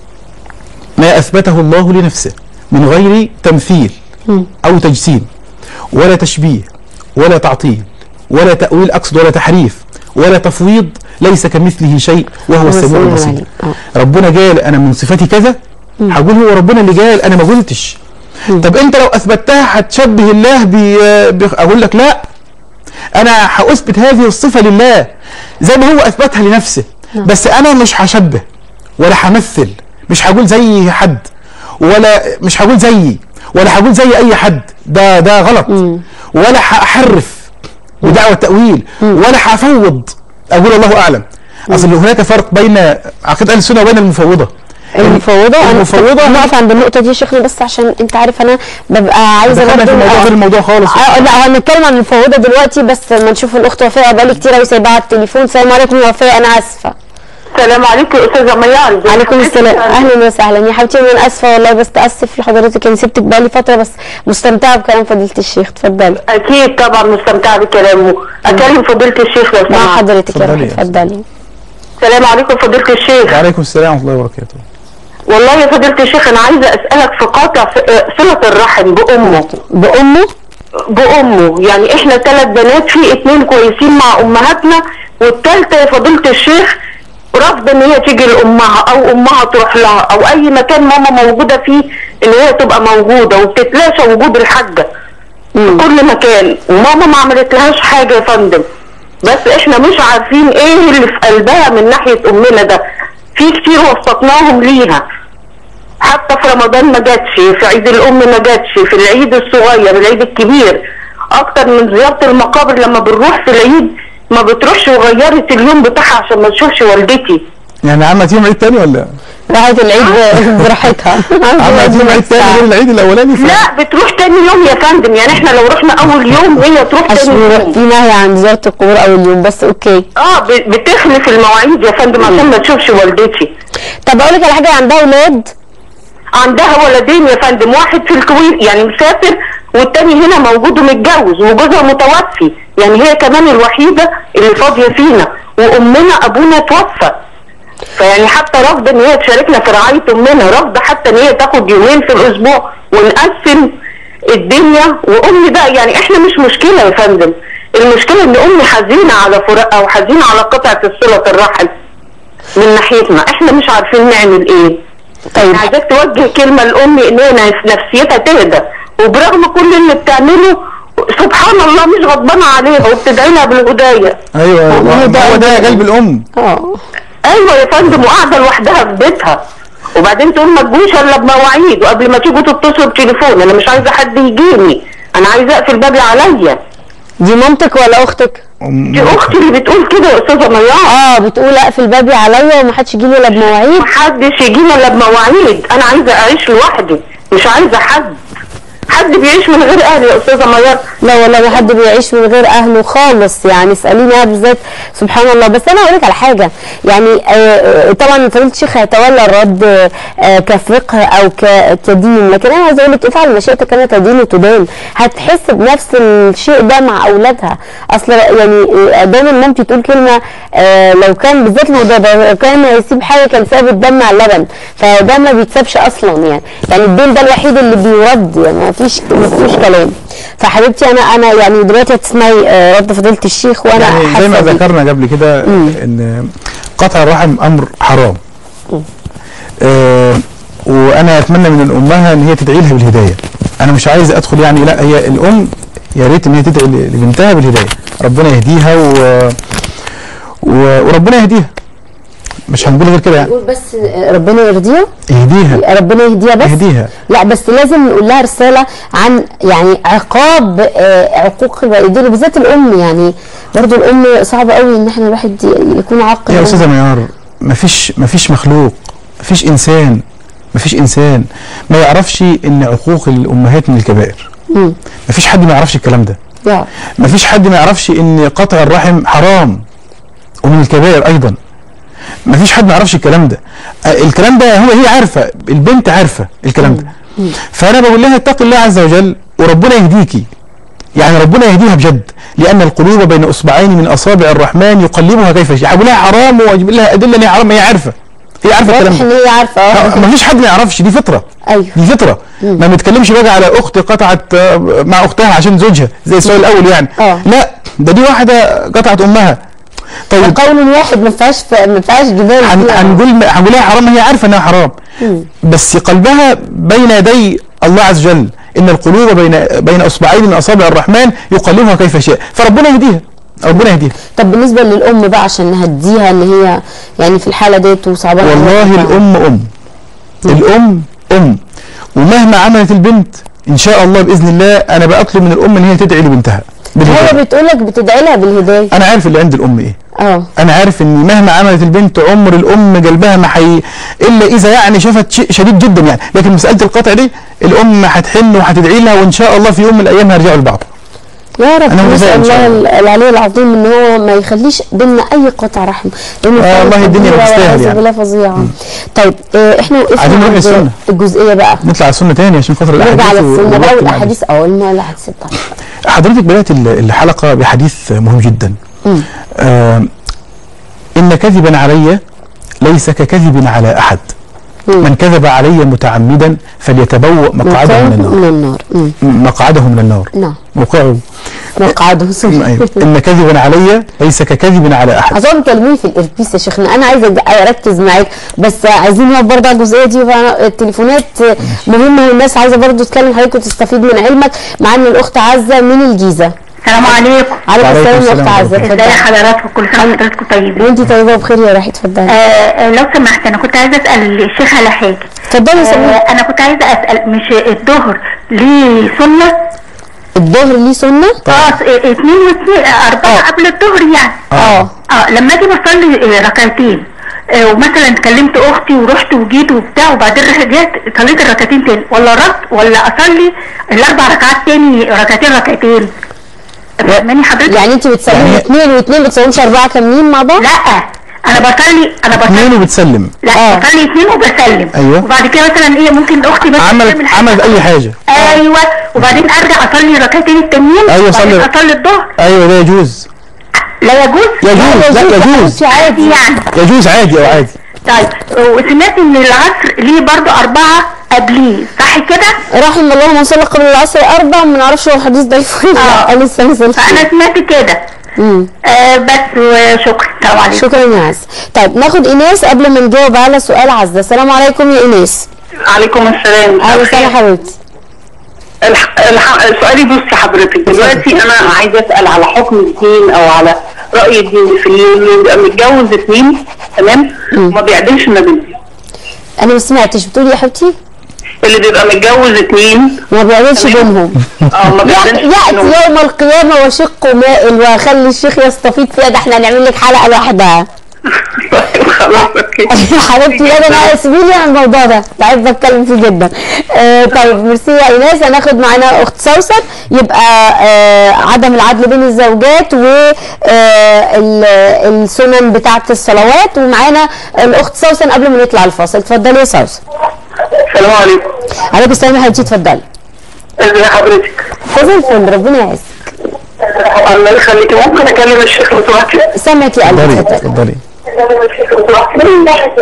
ما اثبته الله لنفسه من غير تمثيل او تجسيم ولا تشبيه ولا تعطيل ولا تأويل أقصد ولا تحريف ولا تفويض ليس كمثله شيء وهو السميع البصير العليم. آه. ربنا قال أنا من صفاتي كذا هقول هو ربنا اللي قال أنا ما قلتش طب أنت لو أثبتها هتشبه الله ب... ب... أقول لك لا أنا هأثبت هذه الصفة لله زي ما هو أثبتها لنفسه بس أنا مش هشبه ولا همثل مش هقول زي حد ولا مش هقول زيي ولا هقول زي اي حد ده ده غلط ولا هحرف بدعوى التاويل ولا هفوض اقول الله اعلم اصل هناك فرق بين عقيده اهل السنه وبين المفوضه المفوضه أنا المفوضة- نقف عند النقطه دي يا شيخنا بس عشان انت عارف انا ببقى عايزه دخلنا في برضه الموضوع آه. غير الموضوع خالص اه لا هنتكلم عن المفوضه دلوقتي بس ما نشوف الاخت وفاء بقالي كتير قوي سايباها على التليفون السلام عليكم يا وفاء انا اسفه السلام عليكم استاذه ميار عليكم السلام اهلا وسهلا يا حبيبتي انا اسفه والله بس تاسف لحضرتك يعني سبتك بقالي فتره بس مستمتعه بكلام فضيله الشيخ اتفضلي اكيد طبعا مستمتعه بكلامه اكلم فضيله الشيخ لو مع سمحت حضرتك يا اتفضلي روحي يا اتفضلي السلام عليكم فضيله الشيخ وعليكم السلام ورحمه الله وبركاته والله يا فضيله الشيخ انا عايزه اسالك في قاطع صله الرحم بامه بامه بامه يعني احنا ثلاث بنات في اتنين كويسين مع امهاتنا والثالثه يا فضيله الشيخ رافضه ان هي تيجي لامها او امها تروح لها او اي مكان ماما موجوده فيه ان هي تبقى موجوده وبتتلاشى وجود الحاجه في كل مكان وماما ما عملت لهاش حاجه يا فندم بس احنا مش عارفين ايه اللي في قلبها من ناحيه امنا ده في كتير وسطناهم ليها حتى في رمضان ما جاتش في عيد الام ما جاتش في العيد الصغير العيد الكبير اكتر من زياره المقابر لما بنروح في العيد ما بتروحش وغيرت اليوم بتاعها عشان ما تشوفش والدتي يعني عملت يوم عيد تاني ولا راحت العيد براحتها عملت يوم عيد تاني غير العيد الاولاني ف... لا بتروح تاني يوم يا فندم يعني احنا لو رحنا اول يوم هي تروح تاني عشان يوم في نهي عن زياره القبور اول يوم بس اوكي اه ب- بتخلف المواعيد يا فندم عشان ما تشوفش والدتي طب اقول لك على حاجه عندها اولاد عندها ولدين يا فندم واحد في الكويت يعني مسافر والتاني هنا موجود ومتجوز وجوزها متوفي يعني هي كمان الوحيده اللي فاضيه فينا وامنا ابونا توفى فيعني حتى رافضه ان هي تشاركنا في رعايه امنا رافضه حتى ان هي تاخد يومين في الاسبوع ونقسم الدنيا وامي بقى يعني احنا مش مشكله يا فندم المشكله ان امي حزينه على فراقها وحزينه على قطعه الصله الرحم من ناحيتنا احنا مش عارفين نعمل ايه طيب عايزاك توجه كلمه لامي ان هي نفس- نفسيتها تهدى وبرغم كل اللي بتعمله سبحان الله مش غضبانه عليها وبتدعي لها بالهدايه ايوه ما هو هو ده- هو ده قلب الام اه ايوه يا فندم وقاعده لوحدها في بيتها وبعدين تقول ما تجوش الا بمواعيد وقبل ما تيجوا تتصلوا بتليفون انا مش عايزه حد يجيني انا عايزه اقفل بابي عليا دي مامتك ولا اختك؟ دي اختي اللي بتقول كده يا استاذه ميار اه بتقول اقفل بابي عليا ومحدش يجي لي الا بمواعيد محدش يجينا الا بمواعيد انا عايزه اعيش لوحدي مش عايزه حد حد بيعيش من غير اهلي يا استاذه ميار لا والله ما حد بيعيش من غير اهله خالص يعني اساليني انا بالذات سبحان الله بس انا هقول لك على حاجه يعني آه، آه، طبعا فضيله الشيخ هيتولى الرد آه، كفقه او ك- كدين لكن انا عايزه اقول لك افعل مشيئتك كما تدين وتدان هتحس بنفس الشيء ده مع اولادها اصل يعني آه، دايما مامتي تقول كلمه آه، لو كان بالذات الموضوع ده لو كان هيسيب حاجه كان ساب الدم على اللبن فده ما بيتسابش اصلا يعني يعني الدين ده الوحيد اللي بيرد يعني ما فيش ما فيش كلام فحبيبتي انا انا يعني دلوقتي هتسمعي آه، رد فضيله الشيخ وانا يعني زي ما حاسه بيه. ذكرنا قبل كده ان قطع الرحم امر حرام آه وانا اتمنى من الامها ان هي تدعي لها بالهدايه انا مش عايز ادخل يعني لا هي الام يا ريت ان هي تدعي لبنتها بالهدايه ربنا يهديها و... و... وربنا يهديها مش هنقول غير كده يعني نقول بس آه، ربنا يرضيها يهديها ربنا يهديها بس يهديها لا بس لازم نقول لها رساله عن يعني عقاب آه، عقوق الوالدين وبالذات الام يعني برضو الام صعب قوي ان احنا الواحد ي- يكون عاق يا استاذه ميار مفيش مفيش مخلوق مفيش انسان مفيش انسان ما يعرفش ان عقوق الامهات من الكبائر مم. مفيش حد ما يعرفش الكلام ده يا مفيش حد ما يعرفش ان قطع الرحم حرام ومن الكبائر ايضا مفيش حد ما يعرفش الكلام ده آه، الكلام ده هو هي عارفه البنت عارفه الكلام ده فانا بقول لها اتقي الله عز وجل وربنا يهديكي يعني ربنا يهديها بجد لان القلوب بين اصبعين من اصابع الرحمن يقلبها كيف يشاء اقول لها حرام واجيب لها ادله ان هي حرام ما هي عارفه هي عارفه الكلام واضح ان ده هي عارفه اه ما فيش حد ما يعرفش دي فطره ايوه دي فطره ما بنتكلمش بقى على اخت قطعت آه، مع اختها عشان زوجها زي السؤال الاول يعني آه. لا ده دي واحده قطعت امها طيب قول واحد ما فيهاش ما فيهاش جدال هن- فيها. هنقول هنقول لها حرام هي عارفه انها حرام بس قلبها بين يدي الله عز وجل ان القلوب بين بين اصبعين من اصابع الرحمن يقلبها كيف يشاء فربنا يهديها ربنا يهديها طب بالنسبه للام بقى عشان نهديها ان هي يعني في الحاله ديت وصعبانه والله عليها. الام ام الام ام ومهما عملت البنت ان شاء الله باذن الله انا بطلب من الام ان هي تدعي لبنتها بالهداية. هي بتقول لك بتدعي لها بالهدايه انا عارف اللي عند الام ايه اه انا عارف ان مهما عملت البنت عمر الام قلبها ما حي الا اذا يعني شافت شيء شديد جدا يعني لكن مساله القطع دي الام هتحن وهتدعي لها وان شاء الله في يوم من الايام هيرجعوا لبعض يا رب أنا نسال متفائل إن شاء الله العلي العظيم ان هو ما يخليش بينا اي قطع رحم لان آه، والله الدنيا كبيرة بتستاهل والعياذ يعني. بالله فظيعه طيب آه، احنا عايزين وقفنا نروح عند للسنة. الجزئيه بقى نطلع على السنه تاني عشان خاطر نرجع الاحاديث على السنه بقى والوقت معلش. والاحاديث اولنا الاحاديث الطبعا حضرتك بدات ال- الحلقه بحديث مهم جدا مم. آه ان كذبا علي ليس ككذب على احد مم. من كذب علي متعمدا فليتبوأ مقعده من النار من النار مم. مقعده من النار نعم موقعه مقعده سوري ايوه ان كذبا علي ليس ككذب على احد اظن كلموني في الاربيس يا شيخنا انا عايزه أج- اركز معاك بس عايزين نقف برضه على الجزئيه دي بقى التليفونات مهمه والناس عايزه برضه تتكلم حضرتك وتستفيد من علمك معانا الاخت عزه من الجيزه السلام عليكم عليكم وعليكم السلام يا السلام اخت عزه ورحمة ازي اتفضلي حضراتكم كل سنه وحضراتكم طيبين وانت طيبه وبخير يا روحي اتفضلي آه لو سمحت انا كنت عايزه اسال الشيخ على حاجه اتفضلي يا آه سمير انا كنت عايزه اسال مش الظهر ليه سنه الظهر ليه سنه اه س- اثنين واثنين آه، اربعه قبل الظهر يعني اه اه لما اجي بصلي آه، ركعتين آه ومثلا كلمت اختي ورحت وجيت وبتاع وبعدين رجعت صليت الركعتين تاني ولا رحت ولا اصلي الاربع ركعات تاني ركعتين ركعتين فاهماني حضرتك؟ يعني انت بتصلي يعني- اثنين واثنين بتصليهمش اربعه كاملين مع بعض لا انا بصلي انا اثنين بصلي وبتسلم لا آه. بصلي اثنين وبسلم أيوة. وبعد كده مثلا ايه ممكن اختي بس عملت تعمل حاجة. عملت اي حاجه ايوه وبعدين ارجع اصلي ركعتين التانيين أيوة، وبعدين صلي- اصلي الظهر ايوه ده يجوز لا يجوز يجوز لا يجوز عادي يعني يجوز عادي او عادي طيب وسمعت ان العصر ليه برضو اربعه قبليه صح كده؟ رحم الله من صلى قبل العصر اربع ما نعرفش هو الحديث ده يفوت آه. لا لسه نزل فانا سمعت كده امم آه بس وشكرا السلام عليكم شكرا يا عز طيب ناخد ايناس قبل ما نجاوب على سؤال عزه السلام عليكم يا ايناس عليكم السلام اهلا وسهلا حبيبتي الح... الح... سؤالي بص حضرتك دلوقتي انا عايزه اسال على حكم الدين او على راي الدين في اللي يبقى متجوز اثنين تمام وما بيعدلش ما بينهم انا ما سمعتش بتقولي يا حبيبتي اللي بيبقى متجوز اثنين ما بيعملش تمام. بينهم اه ما يأتي بيعدلش بينهم. يأتي يوم القيامة وشق مائل وخلي الشيخ يستفيد فيها ده احنا هنعمل لك حلقة لوحدها خلاص اوكي حبيبتي لا ده انا سيبيلي عن الموضوع ده بحب اتكلم فيه جدا آه طيب ميرسي يا ايناس هناخد معانا اخت سوسن يبقى آه عدم العدل بين الزوجات و آه ال- السنن بتاعه الصلوات ومعانا الاخت سوسن قبل ما نطلع الفاصل اتفضلي يا سوسن السلام عليكم عليكم السلام يا حبيبتي اتفضلي ازي حضرتك زي الفل ربنا يعزك الله يخليكي ممكن اكلم الشيخ لو سمحتي سامعك يا قلبي اتفضلي اتفضلي اتفضلي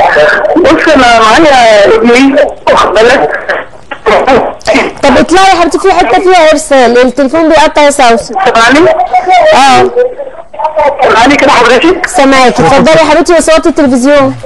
بص انا معايا ابني واخد بالك طب اطلعي يا حبيبتي في حته فيها ارسال التليفون بيقطع يا سوسن سامعني؟ اه سامعني كده حضرتك؟ سامعاكي اتفضلي يا حبيبتي وصوتي التلفزيون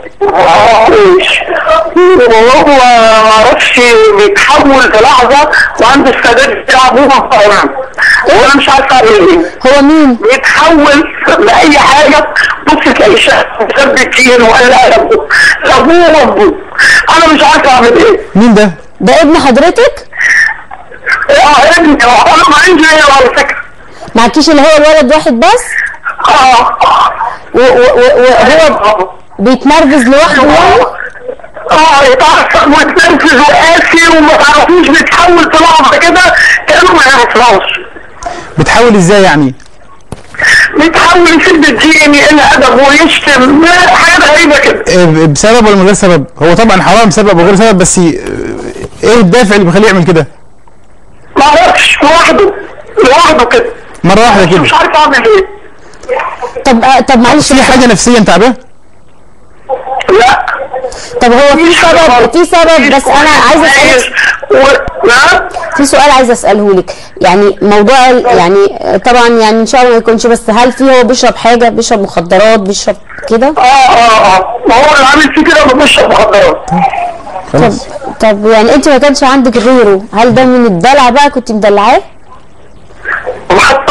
وهو ما اعرفش بيتحول في لحظه وعنده استعداد يلعب هو طبعا وانا مش عارف اعمل ايه هو مين؟ بيتحول لاي حاجه بص تلاقي شخص مثبتين ولا ابوه ابوه وابوه انا مش عارف اعمل ايه مين ده؟ ده ابن حضرتك؟ اه ابني انا ما عندي ايه على فكره معكيش اللي هو الولد واحد بس؟ اه و- و- و- وهو بيتنرفز لوحده يعني؟ اه يتعصب ويتنرفز وقاسي وما تعرفوش بيتحول في لحظه كده كانه ما يعرفناش بتحاول ازاي يعني؟ بيتحول يسب الدين يقل ادب ويشتم حاجات غريبه كده إيه ب- بسبب ولا من غير سبب؟ هو طبعا حرام سبب وغير سبب بس ي- ايه الدافع اللي بيخليه يعمل كده؟ ما اعرفش لوحده لوحده كده مرة واحدة كده مش عارف اعمل ايه طب آه، طب معلش في حاجة نفسيا تعباه؟ لا طب هو في سبب في سبب بس انا عايزه اسالك و... لا في سؤال عايزه اساله لك يعني موضوع ال- يعني آه، طبعا يعني ان شاء الله ما يكونش بس هل في هو بيشرب حاجه بيشرب مخدرات بيشرب كده اه اه اه ما هو اللي عامل فيه كده بيشرب مخدرات طب خلاص طب يعني انت ما كانش عندك غيره هل ده من الدلع بقى كنت مدلعاه وحتى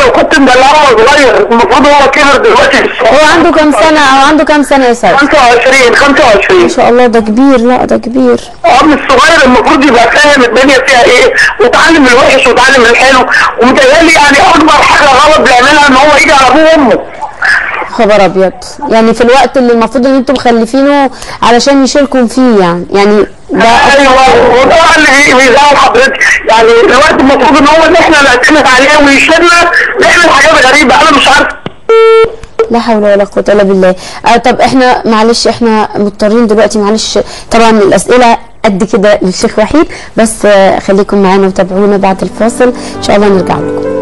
لو كنت مدلعه وهو صغير المفروض هو كبر دلوقتي في السوق. هو عنده كام سنة أو عنده كام سنة يا سعد؟ 25 25 ما شاء الله ده كبير لا ده كبير اه من الصغير المفروض يبقى فاهم الدنيا فيها ايه وتعلم الوحش وتعلم الحلو ومتهيألي يعني اكبر حاجه غلط بيعملها ان هو يجي على ابوه وامه خبر أبيض يعني في الوقت اللي المفروض إن أنتم مخلفينه علشان يشيلكم فيه يعني يعني ده ايوه وده اللي بي- بيزعل حضرتك يعني الوقت المفروض ان هو ان احنا نعتمد عليه ويشيلنا نعمل حاجات غريبه انا مش عارف لا حول ولا قوة إلا بالله آه طب احنا معلش احنا مضطرين دلوقتي معلش طبعا الأسئلة قد كده للشيخ وحيد بس آه خليكم معانا وتابعونا بعد الفاصل إن شاء الله نرجع لكم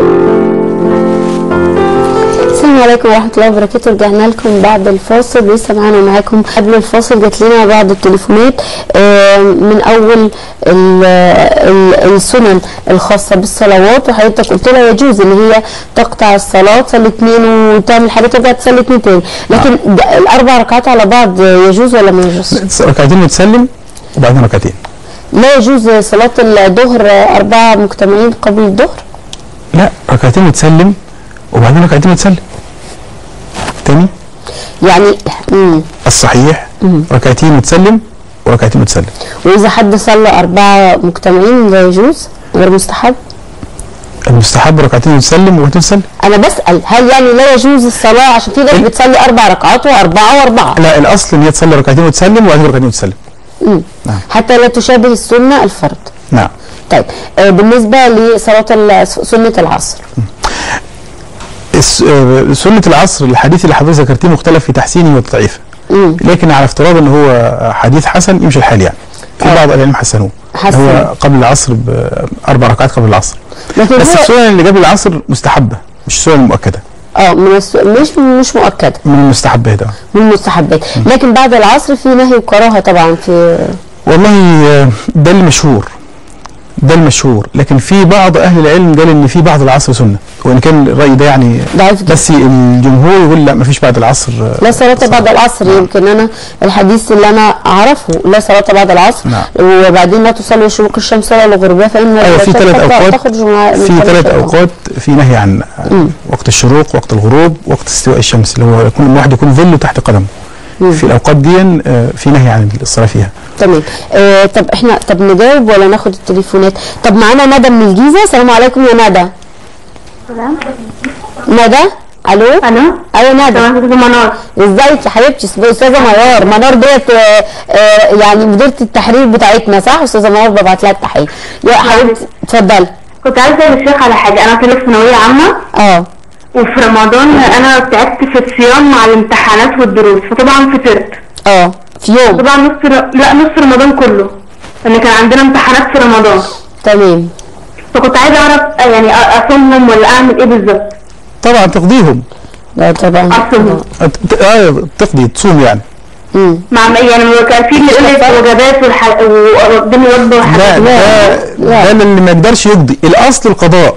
السلام عليكم ورحمة الله وبركاته رجعنا لكم بعد الفاصل لسه معانا معاكم قبل الفاصل جات لنا بعض التليفونات آه، من أول ال- ال- السنن الخاصة بالصلوات وحضرتك قلت لها يجوز إن هي تقطع الصلاة تصلي اتنين وتعمل حاجة ترجع تصلي اتنين تاني لكن ده- الأربع ركعات على بعض يجوز ولا ما يجوز؟ ركعتين وتسلم وبعدين ركعتين لا يجوز صلاة الظهر أربعة مجتمعين قبل الظهر؟ لا ركعتين وتسلم وبعدين ركعتين وتسلم تاني يعني مم. الصحيح ركعتين وتسلم وركعتين وتسلم وإذا حد صلى أربعة مجتمعين لا يجوز غير مستحب؟ المستحب ركعتين وتسلم وركعتين وتسلم انا بسال هل يعني لا يجوز الصلاه عشان في ناس إيه؟ بتصلي اربع ركعات واربعه واربعه لا الاصل ان هي تصلي ركعتين وتسلم وبعدين ركعتين وتسلم مم. نعم. حتى لا تشابه السنه الفرض نعم طيب آه بالنسبه لصلاه ال- سنه العصر الس- آه، سنة العصر الحديث اللي حضرتك ذكرتيه مختلف في تحسينه وتضعيفه مم. لكن على افتراض ان هو حديث حسن يمشي الحال يعني في آه. بعض العلم حسنوه حسن. هو قبل العصر باربع ركعات قبل العصر لكن بس هي السنن اللي قبل العصر مستحبه مش السنن المؤكده اه من الس... مش مش مؤكده من المستحبات ده من المستحبات لكن بعد العصر في نهي وكراهه طبعا في والله آه، ده المشهور ده المشهور لكن في بعض اهل العلم قال ان في بعد العصر سنه وان كان الراي ده يعني ضعيف جدا بس الجمهور يقول لا ما فيش بعد العصر آه، لا صلاة بعد العصر يمكن أنا الحديث اللي أنا أعرفه لا صلاة بعد العصر نعم. وبعدين لا تصلي شروق الشمس ولا لغروبها فإن ايوه في الشمس ثلاث تخرج- اوقات تخرج من- من في صلاة ثلاث الظهر. اوقات في نهي عن وقت الشروق وقت الغروب وقت استواء الشمس اللي هو يكون الواحد يكون ظله تحت قدمه في الاوقات دي آه، في نهي عن الصلاه فيها تمام آه طب احنا طب نجاوب ولا ناخد التليفونات طب معانا ندى من الجيزه السلام عليكم يا ندى ندى الو الو ايوه ندى تمام كده منار ازيك يا حبيبتي اسمها استاذه منار منار ديت آه، آه، يعني مديره التحرير بتاعتنا صح استاذه منار ببعت لها التحيه يا حبيبتي اتفضلي كنت عايزه اسال الشيخ على حاجه انا طالب ثانويه عامه اه وفي رمضان انا تعبت في الصيام مع الامتحانات والدروس فطبعا فطرت اه في يوم طبعا نص ر... لا نص رمضان كله ان كان عندنا امتحانات في رمضان تمام فكنت عايزه اعرف آه، يعني أ- اصومهم ولا اعمل ايه بالظبط طبعا تقضيهم لا طبعا اصومهم ت- اه تقضي تصوم يعني مم. مع يعني ما كان في اللي يقول لك وجبات والح... وقدامي وجبه لا وحاجات ده لا. ده اللي ما يقدرش يقضي الاصل القضاء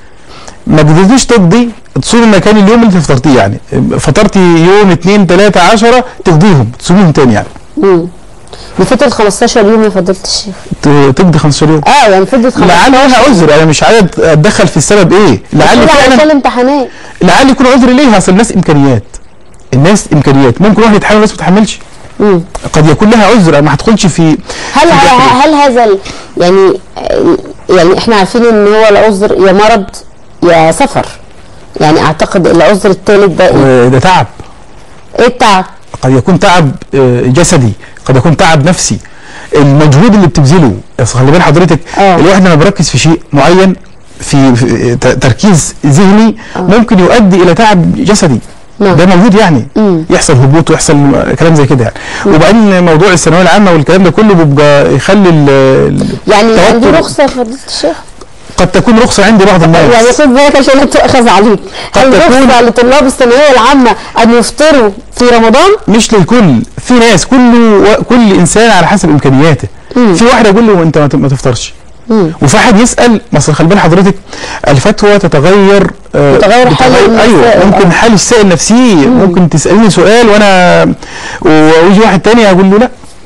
ما قدرتيش تقضي تصوم مكان اليوم اللي فطرتيه يعني فطرتي يوم اثنين ثلاثة عشرة تقضيهم تصوميهم تاني يعني مم. لفترة 15 يوم يا فضيلة الشيخ ت- تقضي 15 يوم اه يعني فضلت 15 لعل لها عذر انا مش عايز اتدخل في السبب ايه لعل كده علشان فعلا الامتحانات لعل يكون عذر ليها اصل الناس امكانيات الناس امكانيات ممكن واحد يتحمل وناس ما تتحملش مم. قد يكون لها عذر ما هتدخلش في هل في داخل. هل هذا ال- يعني يعني احنا عارفين ان هو العذر يا مرض يا سفر يعني اعتقد العذر الثالث ده ايه؟ ده تعب ايه التعب؟ قد يكون تعب آه، جسدي قد يكون تعب نفسي المجهود اللي بتبذله أصل خلي بال حضرتك آه. الواحد لما بيركز في شيء معين في, في ت- تركيز ذهني ممكن يؤدي الى تعب جسدي نعم. ده موجود يعني مم. يحصل هبوط ويحصل كلام زي كده يعني وبعدين موضوع الثانويه العامه والكلام ده كله بيبقى يخلي ال- ال- يعني عندي التوتر. رخصة يا فضيلة الشيخ؟ قد تكون رخصه عند بعض الناس يعني خد بالك عشان لا تؤخذ عليك قد هل تكون- رخصة لطلاب الثانوية العامة أن يفطروا في رمضان؟ مش للكل في ناس كل كل انسان على حسب امكانياته مم. في واحد يقول له انت ما ت- ما تفطرش مم. وفي واحد يسال مثلا خلي بال حضرتك الفتوى تتغير آه، تتغير حال بتغير- السائل، ايوه ممكن آه. حال السائل نفسيه ممكن تسالني سؤال وانا ويجي واحد تاني اقول له لا مم.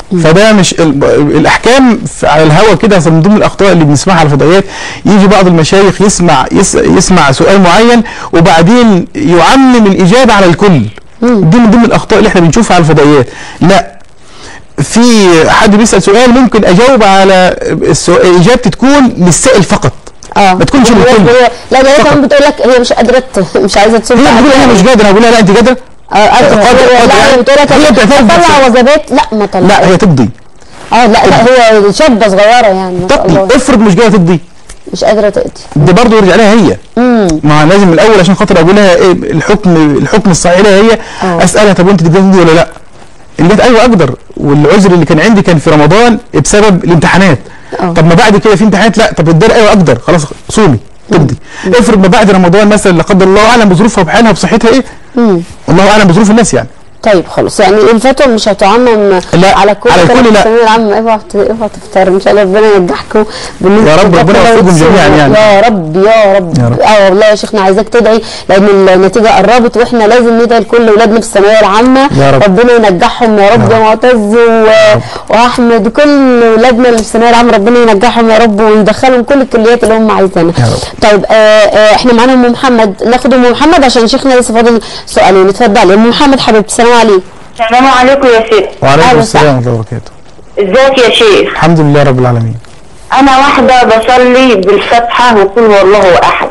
فده مش ال- الاحكام في- على الهوا كده من ضمن الاخطاء اللي بنسمعها على الفضائيات يجي بعض المشايخ يسمع يس يسمع سؤال معين وبعدين يعمم الاجابه على الكل دي من ضمن الاخطاء اللي احنا بنشوفها على الفضائيات لا في حد بيسال سؤال ممكن اجاوب على السؤال اجابتي تكون للسائل فقط اه ما تكونش هي- للكل هي- لا ده هي فقط. كمان بتقول لك هي مش قادره ت- مش عايزه تصوم هي بتقول انا مش قادر هقول لها لا انت قادره اه قادره قادرة- هي- قادرة لا يعني. هي بتقول لك هي بتعترف طلع بنفسها. وجبات لا ما طلع لا هي تقضي اه لا لا هي شابه صغيره يعني ما شاء الله تقضي افرض مش قادره تقضي مش قادره تقضي ده برضه يرجع لها هي امم ما لازم من الاول عشان خاطر اقول لها ايه الحكم الحكم الصحيح لها هي آه. اسالها طب وانت تقدري تقضي ولا لا؟ اللي قالت ايوه اقدر والعذر اللي كان عندي كان في رمضان بسبب الامتحانات آه. طب ما بعد كده في امتحانات لا طب الدار ايوه اقدر خلاص صومي تقضي افرض ما بعد رمضان مثلا لا قدر الله اعلم بظروفها وبحالها وبصحتها ايه امم والله اعلم بظروف الناس يعني طيب خلاص يعني الفتوى مش هتعمم لا، على كل على الكل طلبة لا. الثانوية العامة اوعوا ت- اوعوا تفتروا ان شاء الله ربنا ينجحكم بالنسبة يا رب للفتوى ربنا يوفقكم والصوم. جميعاً يعني. يا رب يا رب يا رب. اه والله يا شيخنا عايزاك تدعي لان النتيجة قربت واحنا لازم ندعي لكل اولادنا في الثانوية العامة يا رب. ربنا ينجحهم يا رب يا يا رب. معتز و... واحمد وكل اولادنا اللي في الثانوية العامة ربنا ينجحهم يا رب ويدخلهم كل الكليات اللي هم عايزينها يا رب. طيب آه آه احنا معانا ام محمد ناخد ام محمد عشان شيخنا لسه فاضل سؤالين اتفضلي ام محمد حبيبتي السلام عليكم السلام عليكم يا شيخ وعليكم أهلا السلام ورحمه الله وبركاته ازيك يا شيخ الحمد لله رب العالمين انا واحدة بصلي بالفتحة وقل والله احد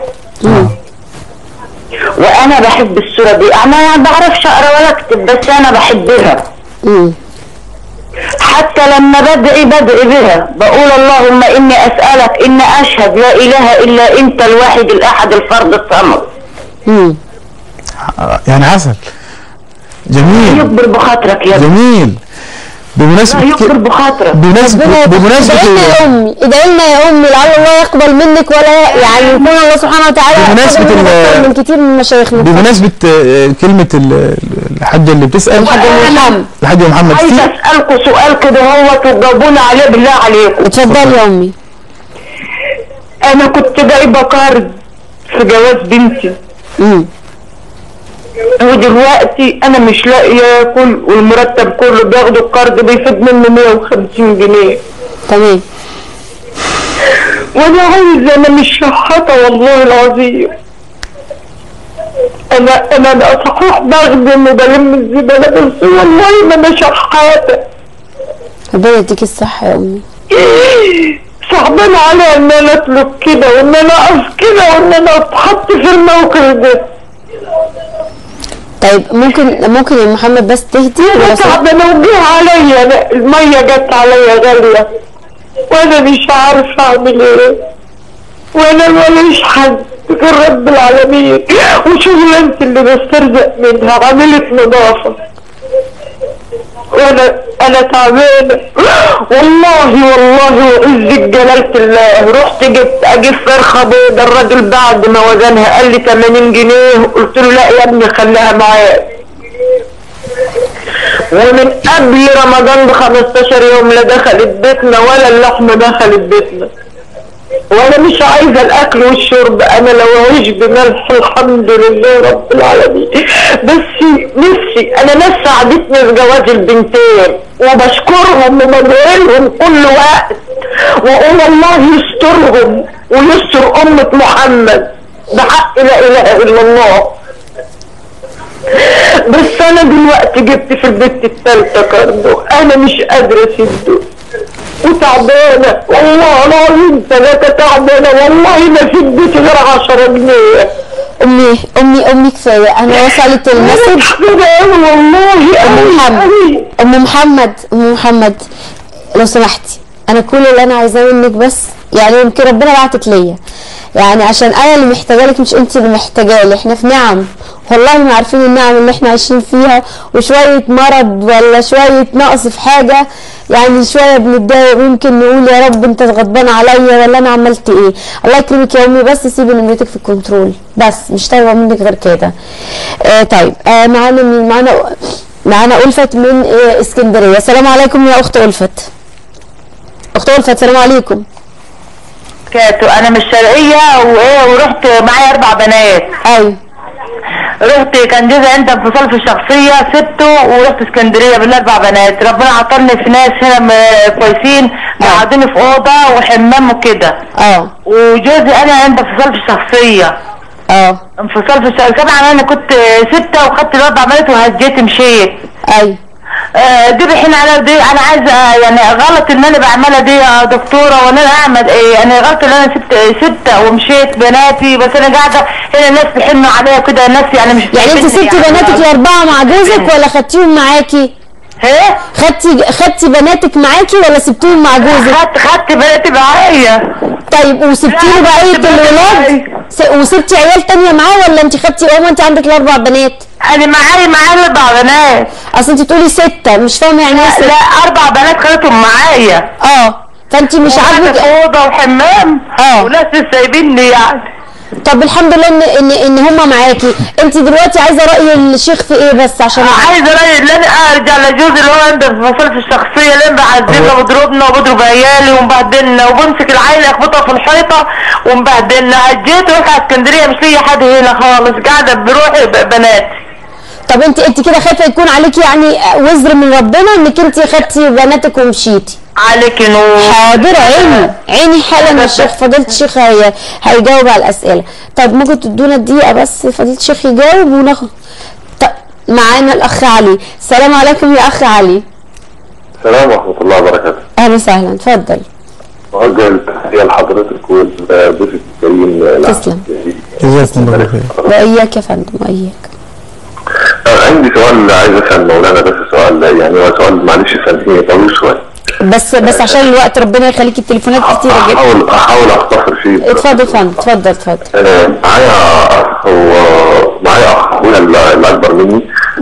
وانا بحب السورة دي انا ما بعرفش اقرا ولا اكتب بس انا بحبها امم حتى لما بدعي بدعي بها بقول اللهم اني اسألك ان اشهد لا اله الا انت الواحد الاحد الفرد الصمد امم آه، يعني عسل جميل يكبر بخاطرك يا ابني جميل بمناسبه الله يكبر بخاطرك بمناسبه بمناسبه ادعي لنا يا امي ادعي لنا يا امي لعل الله يقبل منك ولا يعني يكون الله سبحانه وتعالى بمناسبة يقبل منك ال- أكتر من كتير من مشايخنا بمناسبه آه، كلمه ال- الحاجه اللي بتسال الحاج محمد الحاج محمد عايز في اسالكم سؤال كده هو تجاوبوني عليه بالله عليكم اتفضلي يا امي انا كنت جايبه قرض في جواز بنتي امم ودلوقتي انا مش لاقي اكل والمرتب كله بياخدوا القرض بيفيد منه 150 جنيه تمام وانا عايزه انا مش شحاته والله العظيم انا انا أنا صحيح بخدم وبلم الزباله بس والله ما انا شحاته ربنا يديك الصحه يا امي صعبان عليا ان انا اطلب كده وان انا اقف كده وان انا اتحط في الموقف ده طيب ممكن ممكن يا محمد بس تهدي انا ولا صح؟ تعبانه وجه عليا أنا الميه جت عليا غاليه وانا مش عارفه اعمل ايه وانا ماليش حد غير رب العالمين وشغلانتي اللي بسترزق منها عملت نظافه وانا انا تعبانه والله والله وعزة جلالة الله رحت جبت اجيب فرخه بيضه الراجل بعد ما وزنها قال لي 80 جنيه قلت له لا يا ابني خليها معاك ومن قبل رمضان ب 15 يوم لا دخلت بيتنا ولا اللحمه دخلت بيتنا وانا مش عايزه الاكل والشرب انا لو اعيش بملح الحمد لله رب العالمين بس نفسي انا ناس ساعدتني في جواز البنتين وبشكرهم وبدعي لهم كل وقت واقول الله يسترهم ويستر امه محمد بحق لا اله الا الله بس انا دلوقتي جبت في البيت التالتة كاردو انا مش قادرة اسده وتعبانة والله العظيم ثلاثة تعبانة والله ما في البيت غير عشرة جنيه امي امي امي كفايه انا وصلت المسج تعبانة أوي والله ام أوي محمد أوي. ام محمد ام محمد لو سمحتي انا كل اللي انا عايزاه منك بس يعني يمكن ربنا بعتك ليا يعني عشان انا اللي محتاجه لك مش انت اللي محتاجه لي احنا في نعم والله ما عارفين النعم اللي احنا عايشين فيها وشويه مرض ولا شويه نقص في حاجه يعني شويه بنتضايق ويمكن نقول يا رب انت غضبان عليا ولا انا عملت ايه الله يكرمك يا امي بس سيبي نمرتك في الكنترول بس مش طالبه منك غير كده آه طيب آه معانا مين معانا معانا ألفت من آه، اسكندريه السلام عليكم يا اخت ألفت اخت ألفت السلام عليكم كاتو انا مش شرقية وايه ورحت معايا اربع بنات ايوه رحت كان جوزي عنده انفصال في الشخصيه سبته ورحت اسكندريه بالاربع بنات ربنا عطلني في ناس هنا م- كويسين قعدوني في اوضه وحمام وكده اه وجوزي انا عنده انفصال في الشخصيه اه انفصال في الشخصيه طبعا انا كنت سته وخدت الاربع بنات وهجيت مشيت ايوه آه، دي بحين على دي انا عايزه يعني غلط ان انا بعملها دي يا دكتوره وانا اعمل ايه يعني غلط ان انا سبت ستة ومشيت بناتي بس انا قاعده هنا ناس بيحنوا عليا كده ناس يعني مش يعني انت بتحبني سبتي بناتك الاربعه مع جوزك ولا خدتيهم معاكي ايه خدتي خدتي بناتك معاكي ولا سبتيهم مع جوزك خدت خدت بناتي معايا طيب وسبتي له لا، بقيه خدت بناتي الولاد معايا. س- وسبتي عيال تانية معاه ولا انت خدتي هو انت عندك الاربع بنات انا معايا معايا اربع بنات اصل انت بتقولي ستة مش فاهمه يعني ايه لا, ستة لا اربع بنات خدتهم معايا اه فانت مش وقاعدة عاجبك في اوضه وحمام اه. وناس سايبيني يعني طب الحمد لله ان ان ان هم معاكي انت دلوقتي عايزه راي الشيخ في ايه بس عشان أعرف. عايزه رايي ان انا ارجع لجوزي اللي هو عنده انفصال في الشخصيه اللي بعذبنا وبضربنا وبضرب عيالي ومبهدلنا وبمسك العيل يخبطها في الحيطه ومبهدلنا جيت رحت على اسكندريه مش ليا حد هنا خالص قاعده بروحي ب- بناتي طب انت انت كده خايفه يكون عليكي يعني وزر من ربنا انك انت خدتي بناتك ومشيتي عليك نور حاضر عيني عيني حالا يا الشيخ فضيله الشيخ هي هيجاوب على الاسئله طب ممكن تدونا دقيقه بس فضيله الشيخ يجاوب وناخد طب معانا الاخ علي السلام عليكم يا اخ علي السلام ورحمه الله وبركاته اهلا وسهلا اتفضل اوجه التحيه لحضرتك والضيف الكريم تسلم. جزاكم الله خير واياك يا فندم واياك عندي سؤال عايز اسال مولانا بس سؤال يعني هو سؤال معلش سامحني طويل شويه بس بس عشان الوقت ربنا يخليكي التليفونات كتيره جدا احاول احاول اختصر فيه اتفضل يا فندم اتفضل اتفضل آه، معايا اخ ومعايا اخ اخويا ال- الاكبر مني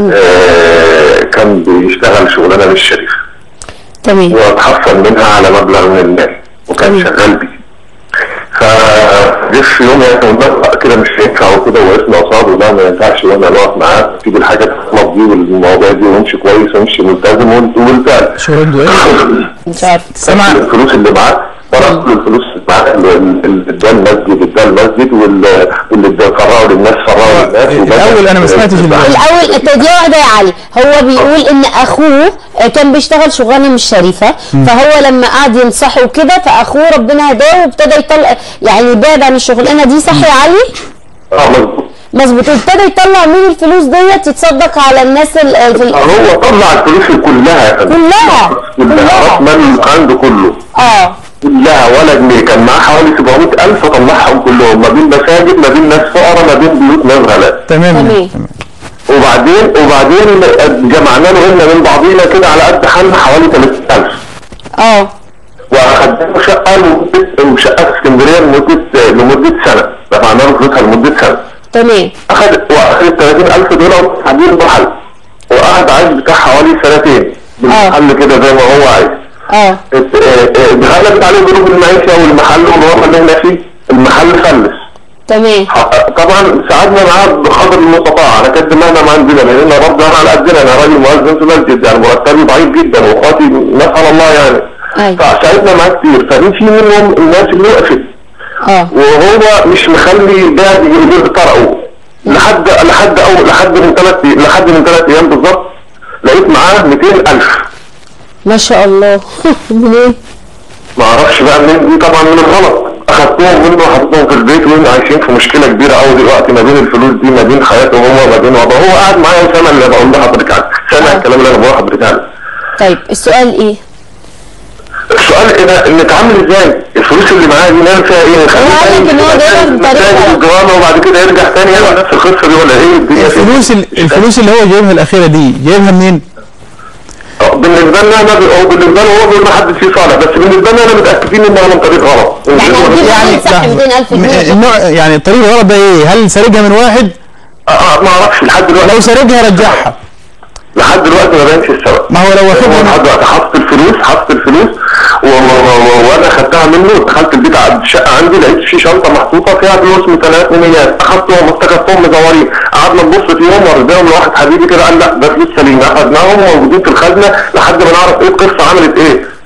آه، كان بيشتغل شغلانه مش شريفه تمام واتحصل منها على مبلغ من المال وكان تمام. شغال بيه فجه في يوم يعني ونبقى كده مش هينفع وكده وقفنا قصاده لا ما ينفعش وانا نقف معاه تيجي الحاجات تخلط دي والمواضيع دي وامشي كويس وامشي ملتزم وانت وبالفعل شو عنده ايه؟ مش عارف سمع الفلوس اللي معاه فرق له الفلوس اللي معاه ال- ال- اداه المسجد اداه المسجد وال- واللي اداه فرقه للناس فرقه للناس وبدأ- الأول أنا ما سمعتش اللي- الاول التدقيق واحده يا علي هو بيقول ان اخوه كان بيشتغل شغلانه مش شريفه فهو لما قعد ينصحه كده فاخوه ربنا هداه وابتدى يطلع يعني يبعد عن الشغلانه دي صح يا علي؟ اه مظبوط مظبوط ابتدى يطلع من الفلوس ديت يتصدق على الناس ال- ال- في ال- هو طلع الفلوس كلها يا فندم. كلها. كلها راس مال عنده كله اه كلها ولا جنيه كان معاه حوالي 700 ألف طلعهم كلهم ما بين مساجد ما بين ناس فقراء ما بين بيوت ناس غلاب تمام تمام. تمام وبعدين وبعدين جمعنا له هنا من بعضينا كده على قد حالنا حوالي 30000 اه واخدنا له شقه لمده شقه في اسكندريه لمده لمده سنه دفعنا له فلوسها لمده سنه تمام اخذ واخذ ال 30000 دول وتعديل المحل وقعد عايش بتاع حوالي سنتين بالمحل كده زي ما هو عايز اه اتغلبت عليه ظروف المعيشه والمحل والوضع اللي احنا فيه المحل فلس تمام طبعا ساعدنا معاه بقدر المستطاع على قد ما احنا ما عندنا لان برضه انا على قدنا انا راجل مؤذن في مسجد يعني مرتبي ضعيف جدا واخواتي نسال الله يعني أيوة. فساعدنا معاه كتير ففي في منهم الناس اللي وقفت اه وهو مش مخلي ده يجيب طرقه لحد لحد او لحد من ثلاث لحد من ثلاث ايام بالظبط لقيت معاه 200000 ما شاء الله منين؟ ما اعرفش بقى منين دي طبعا من الغلط اخدتهم منه وحطيتهم في البيت وهم عايشين في مشكله كبيره قوي دلوقتي ما بين الفلوس دي ما بين حياته هو ما بين وضعه هو قاعد معايا وسامع اللي بقول لحضرتك عنه سامع آه. الكلام اللي انا بقول لحضرتك عنه طيب السؤال ايه؟ السؤال ايه ده نتعامل ازاي؟ الفلوس اللي معايا دي نعمل فيها ايه؟ هو قال لك إن هو جايبها من طريق نتائج غلط. الجرامه وبعد كده يرجع تاني يعمل نفس القصه دي ولا ايه الدنيا فيها؟ الفلوس ال- الفلوس اللي هو جايبها الاخيره دي جايبها منين؟ آه، بالنسبه لنا انا او بالنسبه له هو بيقول ما حدش فيه صالح بس بالنسبه لنا انا متاكدين انها من طريق غلط يعني هتجيب يعني صح لحظة. 200000 م- جنيه النوع يعني الطريق الغلط ده ايه؟ هل سارقها من واحد؟ آه، آه، ما اعرفش لحد دلوقتي لو سارقها رجعها لحد دلوقتي ما بانش السبب ما هو لو هو واخدها لحد دلوقتي حاطط الفلوس حاطط الفلوس و- و- و- وانا خدتها منه دخلت البيت على الشقه عندي لقيت في شنطه محطوطه فيها فلوس من ثلاث مليات اخدتهم وافتكرتهم مزورين قعدنا نبص فيهم ورديهم لواحد حبيبي كده قال لا ده فلوس سليمه اخدناهم موجودين في الخزنه لحد ما نعرف ايه القصه عملت ايه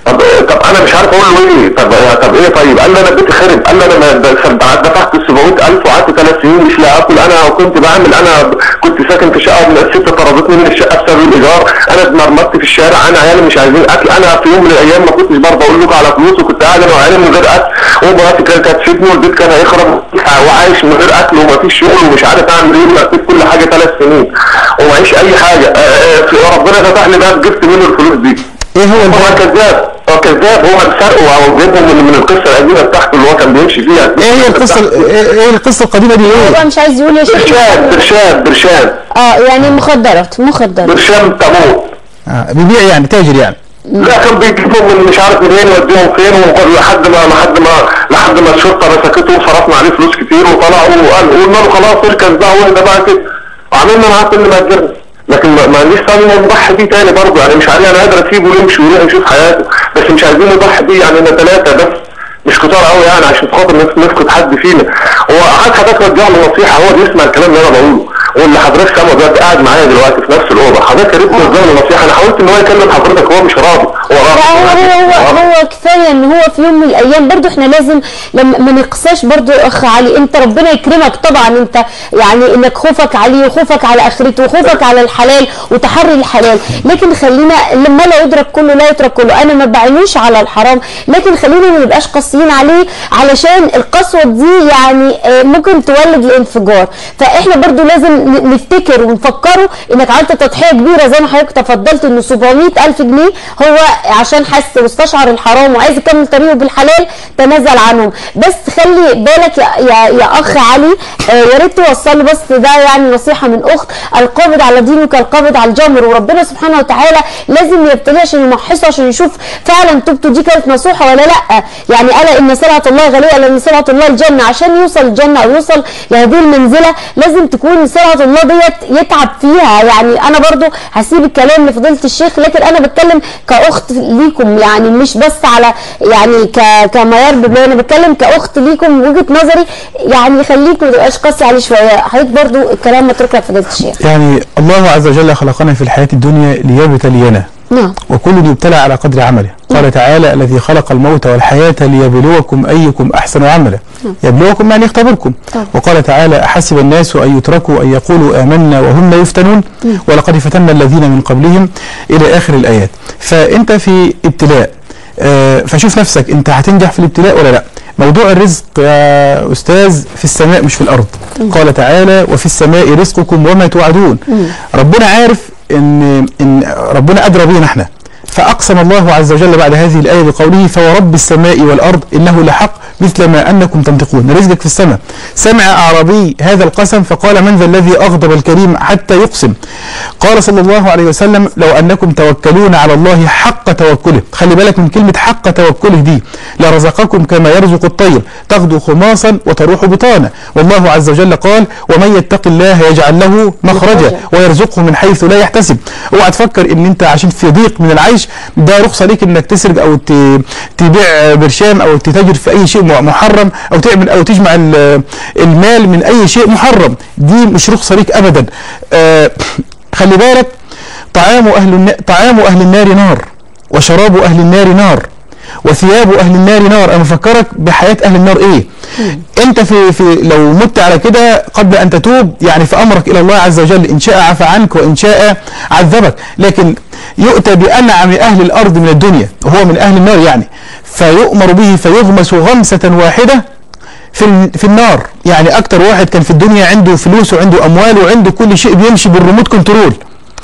طب طب انا مش عارف اقول له ايه طب طب ايه طيب قال لي انا بيتي خرب قال لي انا ما- ده- دفعت 700000 وقعدت ثلاث سنين مش لاقي اكل انا كنت بعمل انا كنت ساكن في شقه من الست طردتني من الشقه بسبب الايجار انا اتمرمطت في الشارع انا عيالي مش عايزين اكل انا في يوم من الايام ما كنتش برضه اقول لكم على فلوس وكنت قاعد انا وعيالي من غير اكل ومراتي كانت هتسيبني والبيت كان هيخرب وعايش من غير اكل ومفيش شغل ومش عارف اعمل ايه ولقيت كل حاجه ثلاث سنين ومعيش اي حاجه آه، آه، في- ربنا فتح لي باب جبت منه الفلوس دي ايه هو هو الباب كذاب هو كذاب هو سرقه او جابه من, من القصه القديمه بتاعته اللي هو كان بيمشي فيها ايه هي القصه ايه إيه القصه القديمه دي هو ايه مش عايز يقول يا شيخ برشام برشام برشام اه يعني مخدرات مخدرات برشام تموت آه بيبيع يعني تاجر يعني لا كان بيجيبهم من مش عارف منين يوديهم فين وقال لحد ما لحد ما لحد ما الشرطه مسكته وصرفنا عليه فلوس كتير وطلعوا وقال قلنا له خلاص اركز بقى واهدى بقى كده وعملنا معاه كل ما قدرنا لكن ما ما عنديش ثاني نضحي بيه تاني برضه يعني مش عارف انا قادر اسيبه يمشي ويروح يشوف حياته بس مش عايزين نضحي بيه يعني انا ثلاثه بس مش كتار قوي يعني عشان خاطر نف- نفقد حد فينا هو عايز حضرتك توجه له نصيحه هو بيسمع الكلام اللي انا بقوله واللي حضرتك سامعه دلوقتي قاعد معايا دلوقتي في نفس الاوضه حضرتك يا ريت توجه له نصيحه انا حاولت ان هو يكلم حضرتك هو مش راضي هو لا هو راضي هو هو, هو كفايه ان هو في يوم من الايام برضو احنا لازم لما ما نقساش برضو يا اخ علي انت ربنا يكرمك طبعا انت يعني انك خوفك عليه وخوفك على اخرته وخوفك على الحلال وتحري الحلال لكن خلينا لما لا يدرك كله لا يترك كله انا ما بعينوش على الحرام لكن خلينا ما نبقاش قاسيين عليه علشان القسوه دي يعني آه، ممكن تولد الانفجار فاحنا برضو لازم ن- نفتكر ونفكره انك عملت تضحيه كبيره زي ما حضرتك تفضلت انه 700 الف جنيه هو عشان حس واستشعر الحرام وعايز يكمل طريقه بالحلال تنازل عنهم بس خلي بالك يا, يا, يا اخ علي آه، يا ريت توصل له بس ده يعني نصيحه من اخت القابض على دينه كالقابض على الجمر وربنا سبحانه وتعالى لازم يبتليه عشان يمحصه عشان يشوف فعلا توبته دي كانت نصوحه ولا لا يعني الا ان سلعه الله غاليه الا ان سلعه الله الجنه عشان يوصل الجنه او يوصل لهذه المنزله لازم تكون سلعه الله ديت يتعب فيها يعني انا برضو هسيب الكلام لفضيله الشيخ لكن انا بتكلم كاخت ليكم يعني مش بس على يعني ك كميار ببلاوي انا بتكلم كاخت ليكم وجهه نظري يعني يخليكم ما تبقاش قاسي عليه شويه حضرتك برضو الكلام متروك لفضيله الشيخ يعني الله عز وجل خلقنا في الحياه الدنيا ليبتلينا نعم وكل يبتلى على قدر عمله قال تعالى الذي خلق الموت والحياة ليبلوكم أيكم أحسن عملا يبلوكم يعني يختبركم طبعا. وقال تعالى أحسب الناس أن يتركوا أن يقولوا آمنا وهم لا يفتنون ولقد فتنا الذين من قبلهم إلى آخر الآيات فأنت في ابتلاء آه، فشوف نفسك أنت هتنجح في الابتلاء ولا لا موضوع الرزق يا أستاذ في السماء مش في الأرض قال تعالى وفي السماء رزقكم وما توعدون ربنا عارف ان ان ربنا ادرى بينا احنا فاقسم الله عز وجل بعد هذه الايه بقوله فورب السماء والارض انه لحق مثل ما انكم تنطقون رزقك في السماء سمع اعرابي هذا القسم فقال من ذا الذي اغضب الكريم حتى يقسم قال صلى الله عليه وسلم لو انكم توكلون على الله حق توكله خلي بالك من كلمه حق توكله دي لرزقكم كما يرزق الطير تغدو خماصا وتروح بطانا والله عز وجل قال ومن يتق الله يجعل له مخرجا مخرجا. ويرزقه من حيث لا يحتسب اوعى تفكر ان انت عشان في ضيق من العيش ده رخصه ليك انك تسرق او ت- تبيع برشام او تتاجر في اي شيء محرم او تعمل او تجمع ال- المال من اي شيء محرم دي مش رخصه ليك ابدا آه، خلي بالك طعام اهل النا- طعام اهل النار نار وشراب اهل النار نار وثياب اهل النار نار انا بفكرك بحياه اهل النار ايه انت في, في لو مت على كده قبل ان تتوب يعني في امرك الى الله عز وجل ان شاء عفى عنك وان شاء عذبك لكن يؤتى بانعم اهل الارض من الدنيا وهو من اهل النار يعني فيؤمر به فيغمس غمسه واحده في ال- في النار يعني اكتر واحد كان في الدنيا عنده فلوس وعنده اموال وعنده كل شيء بيمشي بالريموت كنترول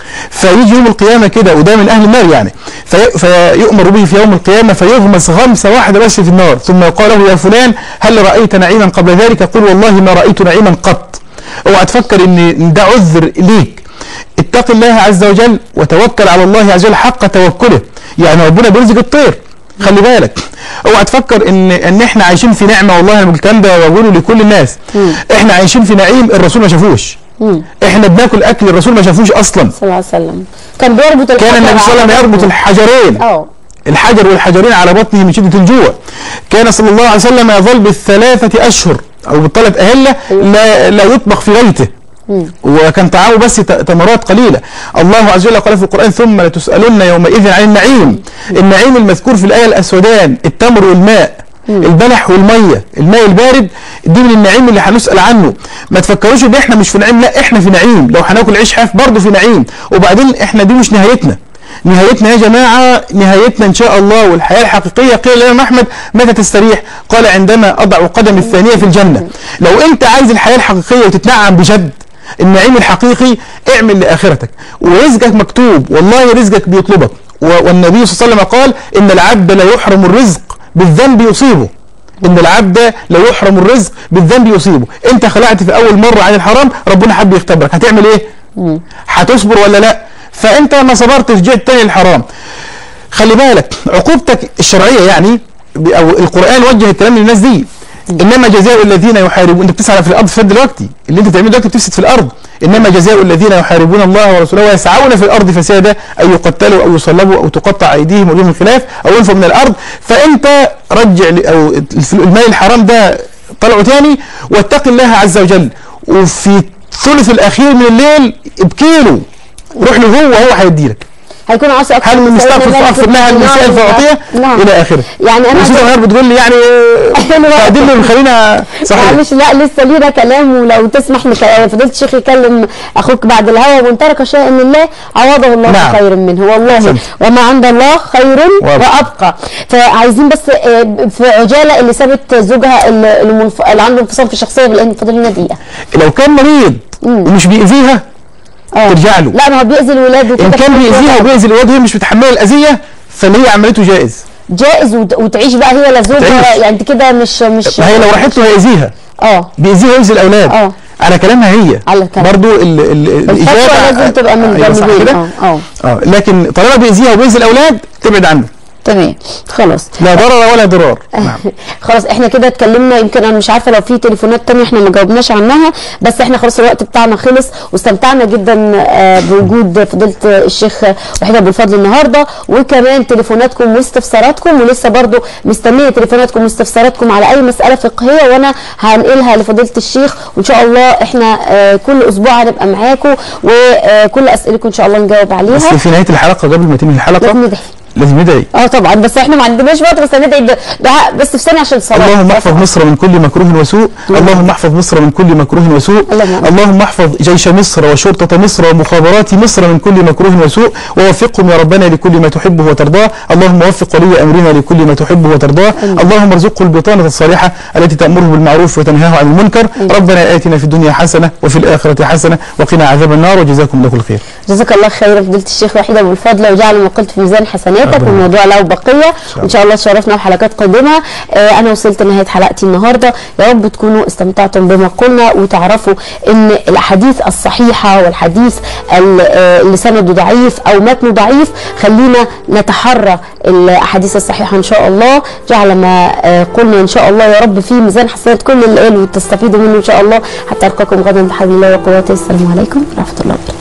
فيجي يوم القيامة كده وده من أهل النار يعني في فيؤمر به في يوم القيامة فيغمس غمسة واحدة بس في النار ثم يقال له يا فلان هل رأيت نعيما قبل ذلك يقول والله ما رأيت نعيما قط اوعى تفكر ان ده عذر ليك اتق الله عز وجل وتوكل على الله عز وجل حق توكله يعني ربنا بيرزق الطير خلي بالك اوعى تفكر ان ان احنا عايشين في نعمه والله انا الكلام ده بقوله لكل الناس احنا عايشين في نعيم الرسول ما شافوش احنا بناكل اكل الرسول ما شافوش اصلا صلى الله عليه وسلم كان بيربط كان الحجر النبي صلى الله عليه على وسلم يربط بطنه. الحجرين اه الحجر والحجرين على بطنه من شدة الجوع كان صلى الله عليه وسلم يظل بالثلاثة أشهر أو بالثلاث أهلة لا, لا يطبخ في بيته وكان طعامه بس ت- تمرات قليله الله عز وجل قال في القران ثم لتسالن يومئذ عن النعيم النعيم المذكور في الايه الاسودان التمر والماء البلح والميه الماء البارد دي من النعيم اللي هنسال عنه ما تفكروش ان احنا مش في نعيم لا احنا في نعيم لو هناكل عيش حاف برضه في نعيم وبعدين احنا دي مش نهايتنا نهايتنا يا جماعة نهايتنا إن شاء الله والحياة الحقيقية قيل لنا أحمد متى تستريح قال عندما أضع قدمي الثانية في الجنة لو أنت عايز الحياة الحقيقية وتتنعم بجد النعيم الحقيقي اعمل لآخرتك ورزقك مكتوب والله رزقك بيطلبك و- والنبي صلى الله عليه وسلم قال إن العبد لا يحرم الرزق بالذنب يصيبه ان العبد لا يحرم الرزق بالذنب يصيبه انت خلعت في اول مره عن الحرام ربنا حب يختبرك هتعمل ايه هتصبر ولا لا فانت ما صبرتش رجعت تاني للحرام خلي بالك عقوبتك الشرعيه يعني ب- او القران وجه الكلام للناس دي انما جزاء الذين يحاربون انت بتسعى في الارض فات دلوقتي اللي انت بتعمله دلوقتي بتفسد في الارض انما جزاء الذين يحاربون الله ورسوله ويسعون في الارض فسادا ان يقتلوا او يصلبوا او تقطع ايديهم وارجلهم من خلاف او ينفوا من الارض فانت رجع ل- او الف- المال الحرام ده طلعه تاني واتق الله عز وجل وفي الثلث الاخير من الليل ابكيله روح له هو وهو هيديلك هيكون عاصي اكتر هل من مستغفر فاغفر لها النساء الفواطيه نعم الى اخره يعني انا وسيدة عايزة- غير بتقول لي يعني تقدم لي خلينا صحيح معلش لا لسه لينا كلام ولو تسمح نك- فضيله الشيخ يكلم اخوك بعد الهوا ومن ترك شيئا لله عوضه الله نعم. خير منه والله أحسنت. وما عند الله خير وأبقى. وابقى فعايزين بس آه، في عجاله اللي سابت زوجها اللي المنف- اللي عنده انفصام في الشخصيه بالان فاضل لنا دقيقه لو كان مريض ومش بيأذيها اه ترجع له لا ما هو بيأذي الولاد وكده ان كان بيأذيها وبيأذي الواد وهي مش متحمله الاذيه فاللي هي عملته جائز جائز وت- وتعيش بقى هي لا زوجها تعيش. يعني انت كده مش مش ما هي لو راحت له هيأذيها اه بيأذيها ويأذي الاولاد اه. على كلامها هي على كلام. برضو ال ال الفتوى الاجابه لازم تبقى من أيوة صح جانبين كده؟ اه اه اه لكن طالما بيأذيها وبيأذي الاولاد تبعد عنه تمام خلاص لا ضرر ولا ضرار نعم خلاص احنا كده اتكلمنا يمكن انا مش عارفه لو في تليفونات تانية احنا ما جاوبناش عنها بس احنا خلاص الوقت بتاعنا خلص واستمتعنا جدا آه، بوجود فضيله الشيخ وحيد ابو الفضل النهارده وكمان تليفوناتكم واستفساراتكم ولسه برضو مستنيه تليفوناتكم واستفساراتكم على اي مساله فقهيه وانا هنقلها لفضيله الشيخ وان شاء الله احنا آه، كل اسبوع هنبقى معاكم وكل اسئلتكم ان شاء الله نجاوب عليها بس في نهايه الحلقه قبل ما تنهي الحلقه لازم ندعي لازم ندعي اه طبعا بس احنا ما عندناش وقت بس هندعي ده- دعاء بس في ثانيه عشان الصلاه اللهم احفظ مصر من كل مكروه وسوء اللهم احفظ مصر من كل مكروه وسوء اللهم. اللهم احفظ جيش مصر وشرطة مصر ومخابرات مصر من كل مكروه وسوء ووفقهم يا ربنا لكل ما تحبه وترضاه اللهم وفق ولي امرنا لكل ما تحبه وترضاه اللهم ارزقه البطانة الصالحة التي تأمره بالمعروف وتنهاه عن المنكر ربنا آتنا في الدنيا حسنة وفي الآخرة حسنة وقنا عذاب النار وجزاكم الله كل خير جزاك الله خيرا فضيله الشيخ وحيد ابو الفضل وجعل ما قلت في ميزان حسناتك ربنا والموضوع له بقيه وان شاء الله تشرفنا في حلقات قادمه آه انا وصلت لنهايه حلقتي النهارده يا رب تكونوا استمتعتم بما قلنا وتعرفوا ان الاحاديث الصحيحه والحديث ال- آه، اللي سنده ضعيف او متنه ضعيف خلينا نتحرى الاحاديث الصحيحه ان شاء الله جعل ما آه، قلنا ان شاء الله يا رب في ميزان حسنات كل اللي قالوا وتستفيدوا منه ان شاء الله حتى القاكم غدا بحول الله وقوته السلام عليكم ورحمه الله وبركاته